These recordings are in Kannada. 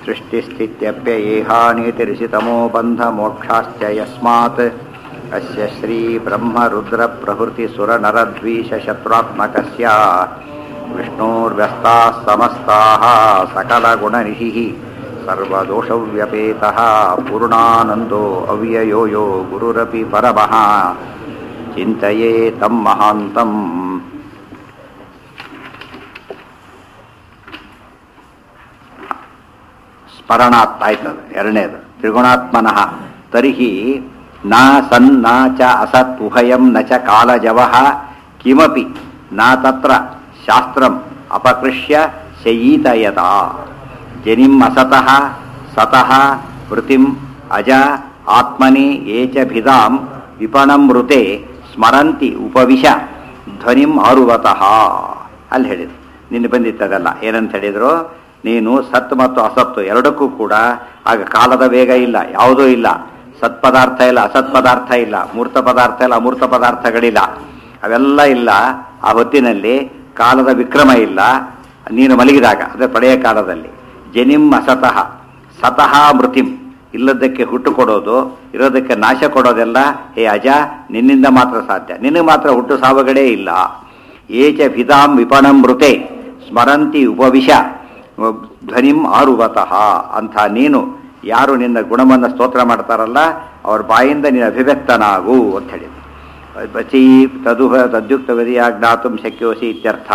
सृष्टिस्थित्यप्ययेहानीतिरिषितमो बन्धमोक्षाश्च यस्मात् अस्य श्रीब्रह्मरुद्रप्रभृतिसुरनरद्वीषशत्रुत्मकस्य विष्णोर्व्यस्ताः समस्ताः सकलगुणनिधिः सर्वदोषव्यपेतः पूर्णानन्दो अव्ययो यो गुरुरपि परमः चिन्तये तं महान्तम् ಸ್ಮರಣಾತ್ ಆಯ್ತದ ಎರಡನೇದು ತ್ರಿಗುಣಾತ್ಮನಃ ತರ್ಹಿ ನ ಸನ್ ನ ಚ ಅಸತ್ ಉಭಯಂ ನ ಚ ಕಾಲಜವಃ ಕಿಮಪಿ ನ ತತ್ರ ಶಾಸ್ತ್ರಂ ಅಪಕೃಷ್ಯ ಶಯೀತಯತ ಜನಿಂ ಅಸತಃ ಸತಃ ವೃತಿಂ ಅಜ ಆತ್ಮನಿ ಏಚ ಭಿದಾಂ ವಿಪಣಂ ಮೃತೆ ಸ್ಮರಂತಿ ಉಪವಿಶ ಧ್ವನಿಂ ಆರುವತಃ ಅಲ್ಲಿ ಹೇಳಿದ್ರು ನಿನ್ನೆ ಬಂದಿತ್ತದಲ್ಲ ಏನಂತ ಹೇಳಿದ್ರು ನೀನು ಸತ್ ಮತ್ತು ಅಸತ್ತು ಎರಡಕ್ಕೂ ಕೂಡ ಆಗ ಕಾಲದ ವೇಗ ಇಲ್ಲ ಯಾವುದೂ ಇಲ್ಲ ಸತ್ ಪದಾರ್ಥ ಇಲ್ಲ ಅಸತ್ ಪದಾರ್ಥ ಇಲ್ಲ ಮೂರ್ತ ಪದಾರ್ಥ ಇಲ್ಲ ಅಮೂರ್ತ ಪದಾರ್ಥಗಳಿಲ್ಲ ಅವೆಲ್ಲ ಇಲ್ಲ ಆ ಹೊತ್ತಿನಲ್ಲಿ ಕಾಲದ ವಿಕ್ರಮ ಇಲ್ಲ ನೀನು ಮಲಗಿದಾಗ ಅದೇ ಪಳೆಯ ಕಾಲದಲ್ಲಿ ಜನಿಂ ಅಸತಃ ಸತಃ ಮೃತಿಂ ಇಲ್ಲದಕ್ಕೆ ಹುಟ್ಟು ಕೊಡೋದು ಇರೋದಕ್ಕೆ ನಾಶ ಕೊಡೋದೆಲ್ಲ ಹೇ ಅಜ ನಿನ್ನಿಂದ ಮಾತ್ರ ಸಾಧ್ಯ ನಿನಗೆ ಮಾತ್ರ ಹುಟ್ಟು ಸಾವುಗಳೇ ಇಲ್ಲ ಏಚ ಭಿದಾಂ ವಿಪಣಂ ಮೃತೆ ಸ್ಮರಂತಿ ಉಪವಿಶ ಧ್ವನಿಂ ಆರುವತಃ ಅಂಥ ನೀನು ಯಾರು ನಿನ್ನ ಗುಣವನ್ನು ಸ್ತೋತ್ರ ಮಾಡ್ತಾರಲ್ಲ ಅವ್ರ ಬಾಯಿಂದ ನೀನು ಅಭಿವ್ಯಕ್ತನಾಗು ಅಂತ ಹೇಳಿ ಬಚಿ ತದು ತದ್ಯುಕ್ತವದಿಯ ಜ್ಞಾತು ಶಕ್ಯೋಸಿ ಇತ್ಯರ್ಥ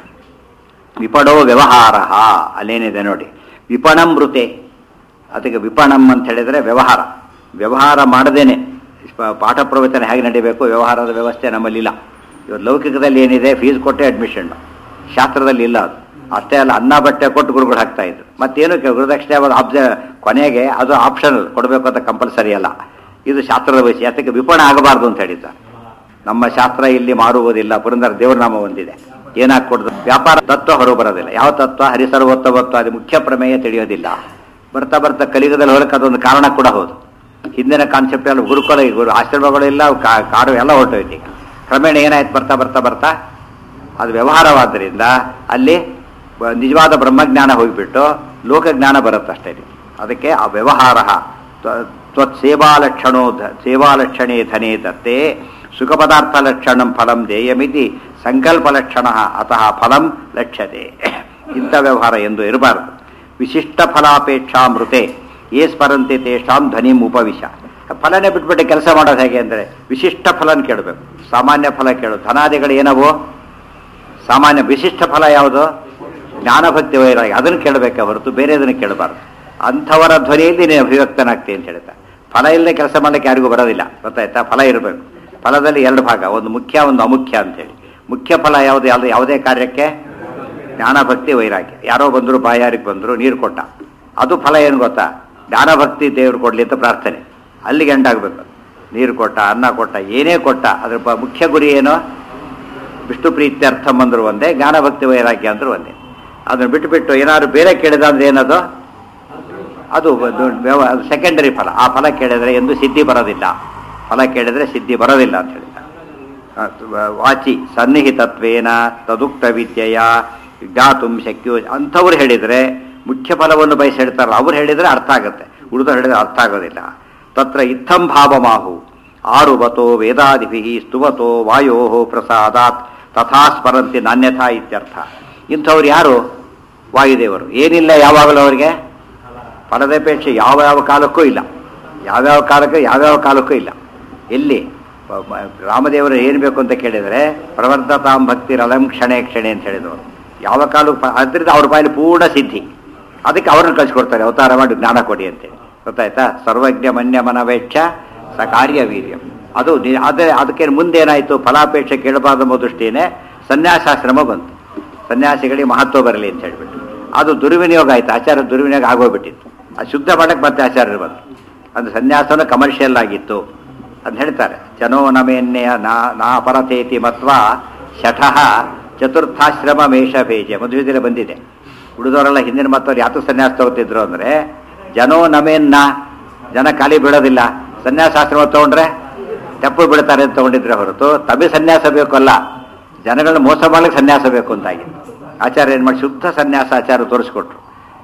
ವಿಪಣೋ ವ್ಯವಹಾರ ಅಲ್ಲೇನಿದೆ ನೋಡಿ ವಿಪಣಂ ಮೃತೆ ಅದಕ್ಕೆ ವಿಪಣಂ ಅಂತ ಹೇಳಿದರೆ ವ್ಯವಹಾರ ವ್ಯವಹಾರ ಮಾಡದೇನೆ ಪಾಠ ಪ್ರವಚನ ಹೇಗೆ ನಡೀಬೇಕು ವ್ಯವಹಾರದ ವ್ಯವಸ್ಥೆ ನಮ್ಮಲ್ಲಿಲ್ಲ ಇವತ್ತು ಲೌಕಿಕದಲ್ಲಿ ಏನಿದೆ ಫೀಸ್ ಕೊಟ್ಟೆ ಅಡ್ಮಿಷನ್ ಶಾಸ್ತ್ರದಲ್ಲಿ ಇಲ್ಲ ಅದು ಅಷ್ಟೇ ಅಲ್ಲ ಅನ್ನ ಬಟ್ಟೆ ಕೊಟ್ಟು ಗುರುಗಳು ಹಾಕ್ತಾ ಇದ್ರು ಮತ್ತೇನು ಗುರುದಕ್ಷಿಣೆ ಆಬ್ಜ ಕೊನೆಗೆ ಅದು ಆಪ್ಷನಲ್ ಕೊಡಬೇಕು ಅಂತ ಕಂಪಲ್ಸರಿ ಅಲ್ಲ ಇದು ಶಾಸ್ತ್ರದ ವಯಸ್ಸು ಯಾತಕ್ಕೆ ವಿಪಣ ಆಗಬಾರ್ದು ಅಂತ ಹೇಳಿದ್ದಾರೆ ನಮ್ಮ ಶಾಸ್ತ್ರ ಇಲ್ಲಿ ಮಾರುವುದಿಲ್ಲ ಪುರಂದರ ದೇವರ ನಾಮ ಹೊಂದಿದೆ ಏನಾಗಿ ಕೊಡೋದು ವ್ಯಾಪಾರ ತತ್ವ ಹೊರ ಬರೋದಿಲ್ಲ ಯಾವ ತತ್ವ ಹರಿಸರ್ವೋತ್ತವತ್ವ ಅದು ಮುಖ್ಯ ಪ್ರಮೇಯ ತಿಳಿಯೋದಿಲ್ಲ ಬರ್ತಾ ಬರ್ತಾ ಕಲಿಗದಲ್ಲಿ ಹೊರಕ್ಕೆ ಅದೊಂದು ಕಾರಣ ಕೂಡ ಹೌದು ಹಿಂದಿನ ಕಾನ್ಸೆಪ್ಟ್ ಎಲ್ಲ ಗುರುಕುಲ ಗುರು ಆಶ್ರಮಗಳೆಲ್ಲ ಕಾಡು ಎಲ್ಲ ಹೊರಟೋಯ್ತು ಈಗ ಕ್ರಮೇಣ ಏನಾಯ್ತು ಬರ್ತಾ ಬರ್ತಾ ಬರ್ತಾ ಅದು ವ್ಯವಹಾರವಾದ್ದರಿಂದ ಅಲ್ಲಿ ನಿಜವಾದ ಬ್ರಹ್ಮಜ್ಞಾನ ಹೋಗಿಬಿಟ್ಟು ಲೋಕಜ್ಞಾನ ಬರುತ್ತಷ್ಟೇ ಅದಕ್ಕೆ ಆ ವ್ಯವಹಾರ ತ್ವತ್ ಸೇವಾಲಕ್ಷಣೋ ಸೇವಾಲಕ್ಷಣೇ ಧನೇ ದತ್ತೆ ಸುಖ ಪದಾರ್ಥ ಲಕ್ಷಣಂ ಫಲಂ ದೇಯಮಿತಿ ಸಂಕಲ್ಪ ಲಕ್ಷಣ ಅತಃ ಫಲಂ ಲಕ್ಷ್ಯತೆ ಇಂಥ ವ್ಯವಹಾರ ಎಂದು ಇರಬಾರದು ವಿಶಿಷ್ಟ ಫಲಾಪೇಕ್ಷಾ ಮೃತೆ ಏ ಸ್ಮರಂತೆ ತೇಷಾಂ ಧ್ವನಿಂ ಉಪವಿಶ ಫಲನೇ ಬಿಟ್ಬಿಟ್ಟು ಕೆಲಸ ಮಾಡೋದು ಹೇಗೆ ಅಂದರೆ ವಿಶಿಷ್ಟ ಫಲನ ಕೇಳಬೇಕು ಸಾಮಾನ್ಯ ಫಲ ಕೇಳೋದು ಧನಾದಿಗಳು ಏನವು ಸಾಮಾನ್ಯ ವಿಶಿಷ್ಟ ಫಲ ಯಾವುದು ಜ್ಞಾನಭಕ್ತಿ ವೈರಾಗಿ ಅದನ್ನು ಕೇಳಬೇಕೆ ಹೊರತು ಬೇರೆ ಅದನ್ನು ಕೇಳಬಾರ್ದು ಅಂಥವರ ಧ್ವನಿಯಲ್ಲಿ ನೀನು ಅಭಿವ್ಯಕ್ತನಾಗ್ತಿ ಅಂತ ಹೇಳ್ತಾ ಫಲ ಇಲ್ಲದೆ ಕೆಲಸ ಮಾಡಲಿಕ್ಕೆ ಯಾರಿಗೂ ಬರೋದಿಲ್ಲ ಗೊತ್ತಾಯ್ತಾ ಫಲ ಇರಬೇಕು ಫಲದಲ್ಲಿ ಎರಡು ಭಾಗ ಒಂದು ಮುಖ್ಯ ಒಂದು ಅಮುಖ್ಯ ಅಂತೇಳಿ ಮುಖ್ಯ ಫಲ ಯಾವುದು ಯಾವುದು ಯಾವುದೇ ಕಾರ್ಯಕ್ಕೆ ಜ್ಞಾನಭಕ್ತಿ ವೈರಾಗ್ಯ ಯಾರೋ ಬಂದರು ಬಾಯಾರಿಗೆ ಬಂದರು ನೀರು ಕೊಟ್ಟ ಅದು ಫಲ ಏನು ಗೊತ್ತಾ ಜ್ಞಾನಭಕ್ತಿ ದೇವರು ಕೊಡಲಿ ಅಂತ ಪ್ರಾರ್ಥನೆ ಅಲ್ಲಿಗೆ ಎಂಡಾಗಬೇಕು ನೀರು ಕೊಟ್ಟ ಅನ್ನ ಕೊಟ್ಟ ಏನೇ ಕೊಟ್ಟ ಅದ್ರ ಬ ಮುಖ್ಯ ಗುರಿ ಏನು ವಿಷ್ಣು ಪ್ರೀತ್ಯರ್ಥಂ ಅಂದ್ರು ಒಂದೇ ಜ್ಞಾನಭಕ್ತಿ ವೈರಾಗ್ಯ ಅಂದ್ರು ಒಂದೇ ಅದನ್ನು ಬಿಟ್ಟು ಬಿಟ್ಟು ಏನಾದ್ರು ಬೇರೆ ಕೇಳಿದ ಅಂದ್ರೆ ಏನದು ಅದು ಅದು ಸೆಕೆಂಡರಿ ಫಲ ಆ ಫಲ ಕೇಳಿದರೆ ಎಂದು ಸಿದ್ಧಿ ಬರೋದಿಲ್ಲ ಫಲ ಕೇಳಿದರೆ ಸಿದ್ಧಿ ಬರೋದಿಲ್ಲ ಅಂತ ಹೇಳಿದ ವಾಚಿ ಸನ್ನಿಹಿತತ್ವೇನ ತದುಕ್ತ ವಿದ್ಯೆಯ ಜ್ಞಾತುಂ ಶಕ್ಯೋ ಅಂಥವ್ರು ಹೇಳಿದರೆ ಮುಖ್ಯ ಫಲವನ್ನು ಬಯಸಿ ಹೇಳ್ತಾರಲ್ಲ ಅವ್ರು ಹೇಳಿದರೆ ಅರ್ಥ ಆಗುತ್ತೆ ಉಳಿದು ಹೇಳಿದರೆ ಅರ್ಥ ಆಗೋದಿಲ್ಲ ತತ್ರ ಇತ್ತಂ ಭಾವಮಾಹು ಆರುವತೋ ವೇದಾದಿಭಿ ಸ್ತುವತೋ ವಾಯೋ ಪ್ರಸಾದಾತ್ ತಥಾ ಸ್ಮರಂತಿ ನಾಣ್ಯಥಾ ಇತ್ಯರ್ಥ ಇಂಥವ್ರು ಯಾರು ವಾಯುದೇವರು ಏನಿಲ್ಲ ಯಾವಾಗಲೂ ಅವರಿಗೆ ಫಲದಪೇಕ್ಷೆ ಯಾವ ಯಾವ ಕಾಲಕ್ಕೂ ಇಲ್ಲ ಯಾವ್ಯಾವ ಕಾಲಕ್ಕೂ ಯಾವ್ಯಾವ ಕಾಲಕ್ಕೂ ಇಲ್ಲ ಎಲ್ಲಿ ರಾಮದೇವರು ಏನು ಬೇಕು ಅಂತ ಕೇಳಿದರೆ ಪ್ರವರ್ಧತಾಂ ಭಕ್ತಿ ರಲಂ ಕ್ಷಣೆ ಕ್ಷಣೆ ಅಂತ ಹೇಳಿದವರು ಯಾವ ಕಾಲಕ್ಕೂ ಅದರಿಂದ ಅವ್ರ ಬಾಯಲ್ಲಿ ಪೂರ್ಣ ಸಿದ್ಧಿ ಅದಕ್ಕೆ ಅವ್ರನ್ನ ಕಳಿಸ್ಕೊಡ್ತಾರೆ ಅವತಾರ ಮಾಡಿ ಜ್ಞಾನ ಕೊಡಿ ಅಂತೇಳಿ ಗೊತ್ತಾಯ್ತಾ ಸರ್ವಜ್ಞ ಮನ್ಯ ಮನವೇಕ್ಷ ಸ ಕಾರ್ಯ ವೀರ್ಯ ಅದು ಅದೇ ಅದಕ್ಕೆ ಮುಂದೇನಾಯಿತು ಫಲಾಪೇಕ್ಷೆ ಕೇಳಬಾರ್ದು ದೃಷ್ಟಿಯೇ ಸನ್ಯಾಸಾಶ್ರಮ ಬಂತು ಸನ್ಯಾಸಿಗಳಿಗೆ ಮಹತ್ವ ಬರಲಿ ಅಂತ ಹೇಳ್ಬಿಟ್ಟು ಅದು ದುರ್ವಿನಿಯೋಗ ಆಯಿತು ಆಚಾರ ದುರ್ವಿನಿಯೋಗ ಆಗೋಗ್ಬಿಟ್ಟಿತ್ತು ಅದು ಶುದ್ಧ ಮಾಡಕ್ಕೆ ಮತ್ತೆ ಆಚಾರ್ಯರು ಬಂತು ಅದು ಸನ್ಯಾಸನ ಕಮರ್ಷಿಯಲ್ ಆಗಿತ್ತು ಅಂತ ಹೇಳ್ತಾರೆ ಜನೋ ನಮೇನ್ಯ ನಾ ನಾ ಪರತೇತಿ ಮತ್ವ ಶಠಃ ಚತುರ್ಥಾಶ್ರಮ ಮೇಷ ಭೇಜ ಮದುವೆದಲ್ಲಿ ಬಂದಿದೆ ಉಳಿದವರೆಲ್ಲ ಹಿಂದಿನ ಮತ್ತವ್ರು ಯಾತು ಸನ್ಯಾಸ ತಗೋತಿದ್ರು ಅಂದರೆ ಜನೋ ನಮೇನ್ನ ಜನ ಖಾಲಿ ಬೀಳೋದಿಲ್ಲ ಸನ್ಯಾಸಾಶ್ರಮ ತಗೊಂಡ್ರೆ ತೆಪ್ಪು ಬಿಡ್ತಾರೆ ಅಂತ ತಗೊಂಡಿದ್ರೆ ಹೊರತು ತಬಿ ಸನ್ಯಾಸ ಬೇಕು ಅಲ್ಲ ಜನಗಳನ್ನ ಮೋಸ ಮಾಡ್ಲಿಕ್ಕೆ ಸನ್ಯಾಸ ಬೇಕು ಅಂತಾಗಿ ಆಚಾರ್ಯ ಏನು ಮಾಡಿ ಶುದ್ಧ ಸನ್ಯಾಸ ಆಚಾರ ತೋರಿಸ್ಕೊಟ್ರು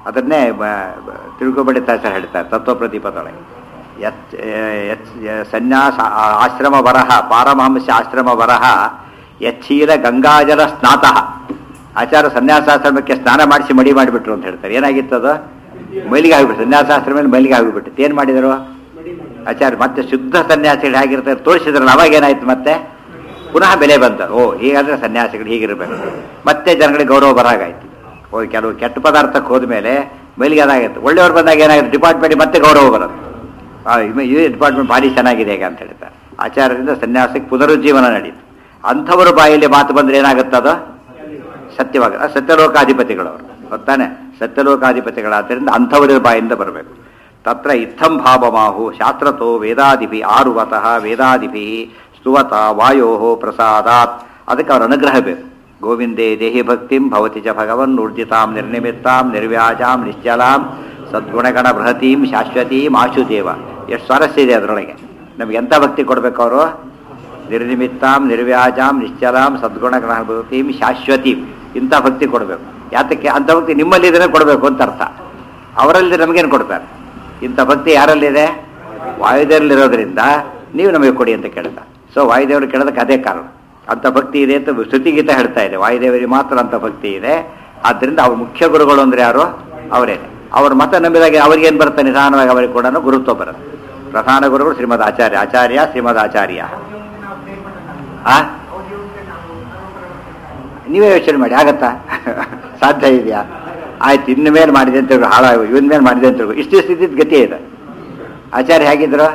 ಅದನ್ನೇ ತಿರುಗುಬಡಿ ತಾಸರ್ ಹೇಳ್ತಾರೆ ತತ್ವ ಪ್ರದೀಪದೊಳಗೆ ಯತ್ ಯತ್ ಸನ್ಯಾಸ ಆಶ್ರಮ ವರಹ ಪಾರಮಹಂಸ ಆಶ್ರಮ ವರಹ ಯಚ್ಛೀಲ ಗಂಗಾಜಲ ಸ್ನಾತಃ ಆಚಾರ ಸನ್ಯಾಸಾಶ್ರಮಕ್ಕೆ ಸ್ನಾನ ಮಾಡಿಸಿ ಮಡಿ ಮಾಡಿಬಿಟ್ರು ಅಂತ ಹೇಳ್ತಾರೆ ಏನಾಗಿತ್ತದು ಮೈಲಿಗೆ ಆಗಿಬಿಟ್ಟು ಸನ್ಯಾಸಾಶ್ರಮ ಮೇಲೆ ಮೈಲಿಗೆ ಆಗಿಬಿಟ್ಟು ಏನು ಮಾಡಿದರು ಆಚಾರ್ಯ ಮತ್ತೆ ಶುದ್ಧ ಸನ್ಯಾಸಿಗಳು ಹೇಗಿರ್ತಾರೆ ತೋರಿಸಿದ್ರಲ್ಲ ಅವಾಗ ಏನಾಯ್ತು ಮತ್ತೆ ಪುನಃ ಬೆಲೆ ಬಂತ ಓ ಹೀಗಾದ್ರೆ ಸನ್ಯಾಸಿಗಳು ಹೀಗಿರ್ಬೇಕು ಮತ್ತೆ ಜನಗಳಿಗೆ ಗೌರವ ಬರಾಗಾಯ್ತು ಓ ಕೆಲವು ಕೆಟ್ಟ ಪದಾರ್ಥಕ್ಕೆ ಹೋದ್ಮೇಲೆ ಮೈಲಿಗೆ ಅದಾಗೈತೆ ಒಳ್ಳೆಯವ್ರು ಬಂದಾಗ ಏನಾಗುತ್ತೆ ಡಿಪಾರ್ಟ್ಮೆಂಟ್ ಮತ್ತೆ ಗೌರವ ಬರುತ್ತೆ ಆ, ಇವ- ಈ ಡಿಪಾರ್ಟ್ಮೆಂಟ್ ಭಾರಿ ಚೆನ್ನಾಗಿದೆ ಈಗ ಅಂತ ಹೇಳ್ತಾರೆ ಆಚಾರ್ಯದಿಂದ ಸನ್ಯಾಸಕ್ಕೆ ಪುನರುಜ್ಜೀವನ ನಡೀತು ಅಂಥವರ ಬಾಯಲ್ಲಿ ಮಾತು ಬಂದ್ರೆ ಏನಾಗುತ್ತದು ಸತ್ಯವಾಗ ಆ ಸತ್ಯಲೋಕಾಧಿಪತಿಗಳವರು ಗೊತ್ತಾನೆ ಸತ್ಯಲೋಕಾಧಿಪತಿಗಳಾದ್ದರಿಂದ ಅಂಥವರ ಬಾಯಿಂದ ಬರಬೇಕು ತತ್ರ ಇತ್ತಂ ಭಾವಮಾಹು ಶಾಸ್ತ್ರತೋ ವೇದಾದಿಭಿ ಆರುವತಃ ವೇದಾದಿಭಿ ಸ್ತುವತ ವಾಯೋ ಪ್ರಸಾದಾತ್ ಅದಕ್ಕೆ ಅವರ ಅನುಗ್ರಹ ಬೇಕು ಗೋವಿಂದೇ ದೇಹಿ ಭಕ್ತಿಂ ಭವತಿ ಚ ಭಗವನ್ ಊರ್ಜಿತಾಂ ನಿರ್ನಿಮಿತ್ತಾಂ ನಿರ್ವ್ಯಾಜಾಂ ನಿಶ್ಚಲಾಂ ಸದ್ಗುಣಗಣ ಬೃಹತೀಂ ಶಾಶ್ವತೀಂ ಆಶುದೇವ ಎಷ್ಟು ಸ್ವಾರಸ್ಯ ಇದೆ ಅದರೊಳಗೆ ನಮ್ಗೆ ಎಂಥ ಭಕ್ತಿ ಕೊಡಬೇಕು ಅವರು ನಿರ್ನಿಮಿತ್ತಾಂ ನಿರ್ವ್ಯಾಜಾಂ ನಿಶ್ಚಲಾಂ ಸದ್ಗುಣ ಗ್ರಹಭೂತಿಂ ಶಾಶ್ವತೀಂ ಇಂಥ ಭಕ್ತಿ ಕೊಡಬೇಕು ಯಾತಕ್ಕೆ ಅಂಥ ಭಕ್ತಿ ನಿಮ್ಮಲ್ಲಿದ್ರೆ ಕೊಡಬೇಕು ಅಂತ ಅರ್ಥ ಅವರಲ್ಲಿ ನಮಗೇನು ಕೊಡ್ತಾರೆ ಇಂಥ ಭಕ್ತಿ ಯಾರಲ್ಲಿದೆ ವಾಯುದೇವರಲ್ಲಿರೋದ್ರಿಂದ ನೀವು ನಮಗೆ ಕೊಡಿ ಅಂತ ಕೇಳ್ತಾರೆ ಸೊ ವಾಯುದೇವರು ಕೇಳೋದಕ್ಕೆ ಅದೇ ಕಾರಣ ಅಂಥ ಭಕ್ತಿ ಇದೆ ಅಂತ ಶ್ರುತಿಗೀತ ಹೇಳ್ತಾ ಇದೆ ವಾಯುದೇವರಿಗೆ ಮಾತ್ರ ಅಂಥ ಭಕ್ತಿ ಇದೆ ಆದ್ದರಿಂದ ಅವ್ರ ಮುಖ್ಯ ಗುರುಗಳು ಅಂದ್ರೆ ಯಾರು ಅವರೇನೆ ಅವ್ರ ಮತ ನಂಬಿದಾಗ ಅವ್ರಿಗೇನು ಬರುತ್ತೆ ನಿಧಾನವಾಗಿ ಅವರಿಗೆ ಕೂಡ ಗುರುತ್ವ ಬರುತ್ತೆ ಪ್ರಧಾನ ಗುರುಗಳು ಶ್ರೀಮದ್ ಆಚಾರ್ಯ ಆಚಾರ್ಯ ಶ್ರೀಮದ್ ಆಚಾರ್ಯ ಆ ನೀವೇ ಯೋಚನೆ ಮಾಡಿ ಆಗತ್ತಾ ಸಾಧ್ಯ ಇದೆಯಾ ಆಯ್ತು ಇನ್ನು ಮೇಲೆ ಮಾಡಿದೆ ಅಂತ ಹೇಳಿ ಹಾಳಾಗ ಇವನ್ ಮೇಲೆ ಮಾಡಿದೆ ಅಂತ ಹೇಳಿ ಇಷ್ಟು ಸ್ಥಿತಿದ ಗತಿ ಇದೆ ಆಚಾರ್ಯ ಹೇಗಿದ್ರು